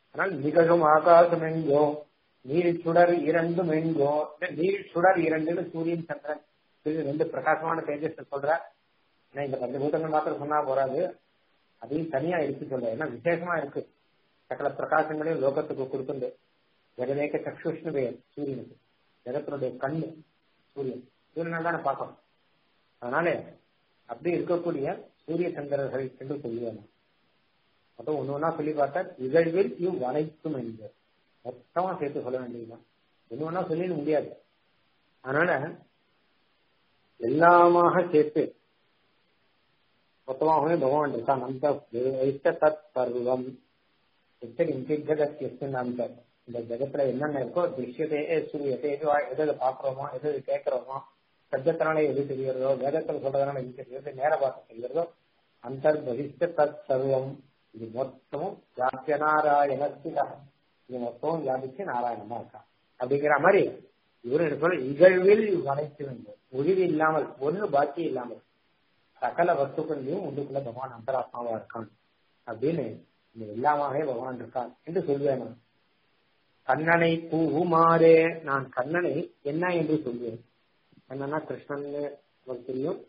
ஆனால் நிகழும் ஆகாசம் எங்கோ நீர் சுடர் இரண்டும் எங்கோ நீர் சுடர் இரண்டுன்னு சூரியன் சந்திரன் இது ரெண்டு பிரகாசமான தேஜஸ் சொல்ற ஏன்னா இந்த பஞ்சபூதங்கள் மாத்திரம் சொன்னா போறாது அதையும் தனியா எடுத்து சொல்ற ஏன்னா விசேஷமா இருக்கு சகல பிரகாசங்களையும் லோகத்துக்கு கொடுத்துண்டு ஜெகதேக சக்ஷுஷ்ணு பெயர் சூரியனுக்கு ஜெகத்தினுடைய கண்ணு சூரியன் சூரியனை தானே பார்க்கணும் அதனால அப்படி இருக்கக்கூடிய சூரிய சந்திரர்கள் என்று சொல்லுவாங்க அப்போ ஒண்ணு ஒன்னா சொல்லி பார்த்தா இகழ்வில் இவ் அனைத்தும் என்று மொத்தமா சேர்த்து சொல்ல வேண்டியதுதான் ஒண்ணு ஒன்னா சொல்லிட முடியாது அதனால எல்லாமாக சேர்த்து மொத்தமாகவே பகவான் இருக்கான் அந்த தத் சர்வம் எத்தனை ஜெகத் அந்த இந்த ஜெகத்துல என்னென்ன இருக்கோ திருஷ்யதே சூரியத்தை எது எது பாக்குறோமோ எது கேட்கிறோமோ சப்தத்தினால எது தெரிகிறதோ வேதத்துல சொல்றதுனால எது தெரிகிறது நேர பார்க்க தெரிகிறதோ அந்தர் பகிஷ்ட தத் சர்வம் இது மொத்தமும் வியாபிய நாராயணத்தில இது மொத்தமும் வியாபிச்சு நாராயணமா இருக்கா அப்படிங்கிற மாதிரி இவரு என்ன சொல்ல இகழ்வில் அனைத்து வேண்டும் ஒழிவு இல்லாமல் ஒண்ணு பாக்கி இல்லாமல் சகல வஸ்துக்கள்லையும் உள்ளுக்குள்ள பகவான் அந்தராத்மாவா இருக்கான் அப்படின்னு இந்த எல்லாமாவே பகவான் இருக்கான் என்று சொல்வேன் நான் கண்ணனை பூவுமாறே நான் கண்ணனை என்ன என்று சொல்வேன் என்னன்னா கிருஷ்ணன் நமக்கு தெரியும்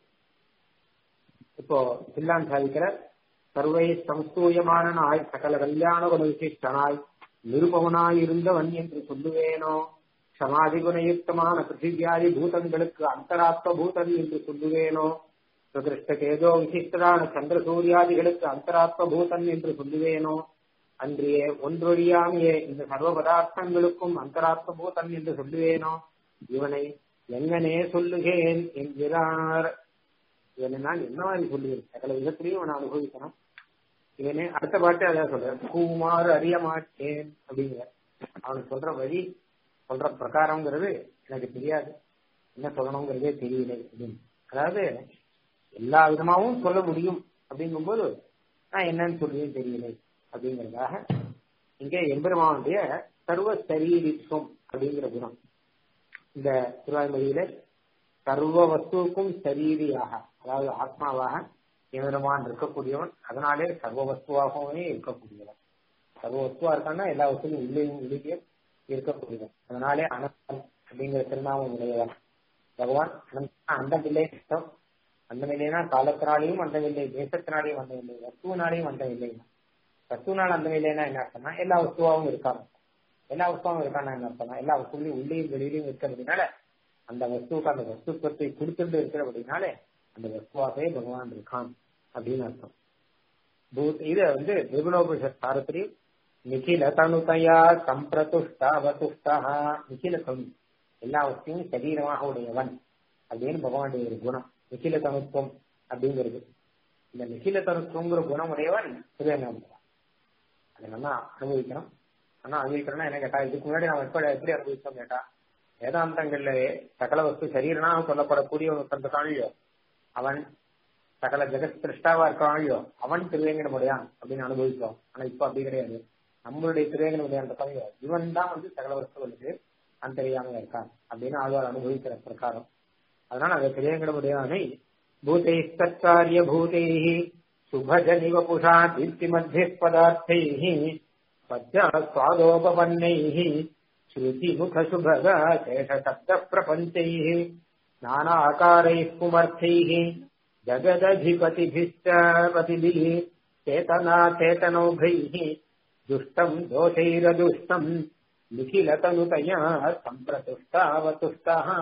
இப்போ பில்லான் சாதிக்கிற சர்வை சம்ஸ்தூயமானாய் சகல கல்யாண குண விசிஷ்டனாய் நிருபவனாய் இருந்தவன் என்று சொல்லுவேனோ சமாதி குணயுக்தமான பிருத்திவியாதி பூதங்களுக்கு அந்தராத்ம பூதன் என்று சொல்லுவேனோ பிரகிருஷ்ட கேதோ விசிஷ்டரான சந்திர சூரியாதிகளுக்கு அந்தராத்ம பூதன் என்று சொல்லுவேனோ அன்றைய ஒன்றொழியாமையே இந்த சர்வ பதார்த்தங்களுக்கும் அந்தராத்ம பூதன் என்று சொல்லுவேனோ இவனை எங்கனே சொல்லுகேன் என்கிறார் இவனை நான் என்ன மாதிரி சொல்லுவேன் சகல விதத்திலையும் அவனை அனுபவிக்கணும் இவனே அடுத்த பாட்டு அதான் சொல்றேன் பூமாறு அறிய மாட்டேன் அப்படிங்கிற அவனுக்கு சொல்ற வழி சொல்ற பிரகாரம்ங்கிறது எனக்கு தெரியாது என்ன சொல்லணுங்கிறதே தெரியல அப்படின்னு அதாவது எல்லா விதமாவும் சொல்ல முடியும் அப்படிங்கும்போது நான் என்னன்னு சொல்லுவேன் தெரியலை அப்படிங்கிறதாக இங்கே எம்பெருமானுடைய சர்வ சரீரித்துவம் அப்படிங்கிற குணம் இந்த திருவாய்மொழியில சர்வ வஸ்துவுக்கும் சரீரியாக அதாவது ஆத்மாவாக எம்பெருமான் இருக்கக்கூடியவன் அதனாலே சர்வ வஸ்துவாகவே இருக்கக்கூடியவன் சர்வ வஸ்துவா இருக்கான்னா எல்லா வஸ்துவும் உள்ளேயும் வெளியே இருக்கக்கூடியவன் அதனாலே அனந்தன் அப்படிங்கிற திருநாமம் உடையவன் பகவான் அந்தமில்லை இஷ்டம் அந்தமில்லைனா காலத்தினாலையும் அந்தமில்லை தேசத்தினாலையும் அந்தமில்லை வஸ்துவினாலையும் அந்தமில்லை வஸ்துவினால் அந்தமில்லைன்னா என்ன அர்த்தம்னா எல்லா வஸ்துவாகவும் இருக்காங்க எல்லா வஸ்துவாகவும் இருக்கான்னா என்ன அர்த்தம்னா எல்லா வஸ்துவிலையும் உள்ளேயும் வெளியிலையும் இருக்கிறதுனால அந்த வஸ்துவுக்கு அந்த வஸ்துத்வத்தை கொடுத்துட்டு இருக்கிறபடினால அந்த வஸ்துவாகவே பகவான் இருக்கான் அப்படின்னு அர்த்தம் இது வந்து நிகுணோபனிஷத் சாரத்திலையும் நிகில தனுதையா சம்பிரதுஷ்டா அவதுஷ்டா நிகில தனு எல்லா வஸ்தையும் சரீரமாக உடையவன் அப்படின்னு பகவானுடைய ஒரு குணம் நிகில தனுத்துவம் அப்படிங்கிறது இந்த நிகில தனுத்துவங்கிற குணம் உடையவன் திருவேங்கடம் அதை நம்ம அனுபவிக்கணும் ஆனா அனுபவிக்கிறோம்னா என்ன கேட்டா இதுக்கு முன்னாடி நம்ம எப்படி எப்படி அனுபவிச்சோம் கேட்டா வேதாந்தங்கள்ல சகல வஸ்து சரீரனா சொல்லப்படக்கூடிய ஒரு தந்த காணியோ அவன் சகல ஜெகத் திருஷ்டாவா இருக்கான் அவன் திருவேங்கடமுடையான் அப்படின்னு அனுபவிச்சோம் ஆனா இப்ப அப்படி கிடையாது நம்மளுடைய திருவேங்கடமுடையான் இருக்காங்க இவன் தான் வந்து சகல வஸ்துகளுக்கு அந்தரியாம இருக்கான் அப்படின்னு ஆழ்வார் அனுபவிக்கிற பிரகாரம் அதனால அந்த திருவேங்கடமுடையானை பூதை சத்காரிய பூதை சுபஜனிவ புஷா தீப்தி மத்திய பதார்த்தை பத்யா சுவாதோபவன்னை ஸ்ருதி முக சுபக சேஷ சப்த பிரபஞ்சை நானாகாரை குமர்த்தை जगदधिपतिभिश्च पतिभिः चेतना चेतनौघैः दुष्टम् दोषैरदुष्टम् निखिलतनुतया सम्प्रतुष्टावतुष्टः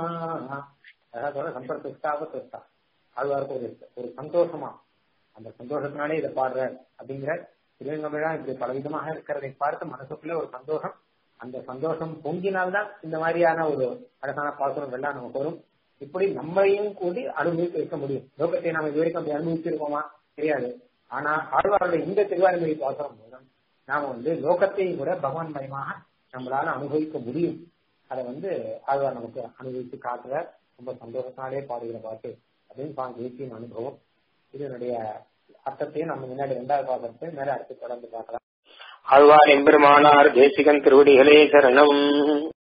சம்பிரதுஷ்டாவதுஷ்டா ஆழ்வாருக்கு ஒரு ஒரு சந்தோஷமா அந்த சந்தோஷத்தினாலே இதை பாடுறார் அப்படிங்கிற திருவங்கமிழா இப்படி பல விதமாக இருக்கிறதை பார்த்து மனசுக்குள்ள ஒரு சந்தோஷம் அந்த சந்தோஷம் பொங்கினால்தான் இந்த மாதிரியான ஒரு அழகான பாசுரம் எல்லாம் நமக்கு வரும் இப்படி நம்மையும் கூடி அனுபவித்து வைக்க முடியும் லோகத்தை நாம இது வரைக்கும் அப்படி அனுபவிச்சிருக்கோமா தெரியாது ஆனா ஆழ்வாருடைய இந்த திருவாரூரை பாசுரம் மூலம் நாம வந்து லோகத்தையும் கூட பகவான் மயமாக நம்மளால அனுபவிக்க முடியும் அதை வந்து ஆழ்வார் நமக்கு அனுபவித்து காட்டுற ரொம்ப சந்தோஷத்தினாலே பாடுகிற பாட்டு அப்படின்னு சுவாமி தேசியின் அனுபவம் இதனுடைய அர்த்தத்தையும் நம்ம முன்னாடி ரெண்டாவது பாசத்தை மேல அடுத்து தொடர்ந்து பார்க்கலாம் ஆழ்வார் எம்பெருமானார் தேசிகன் திருவடிகளே சரணம்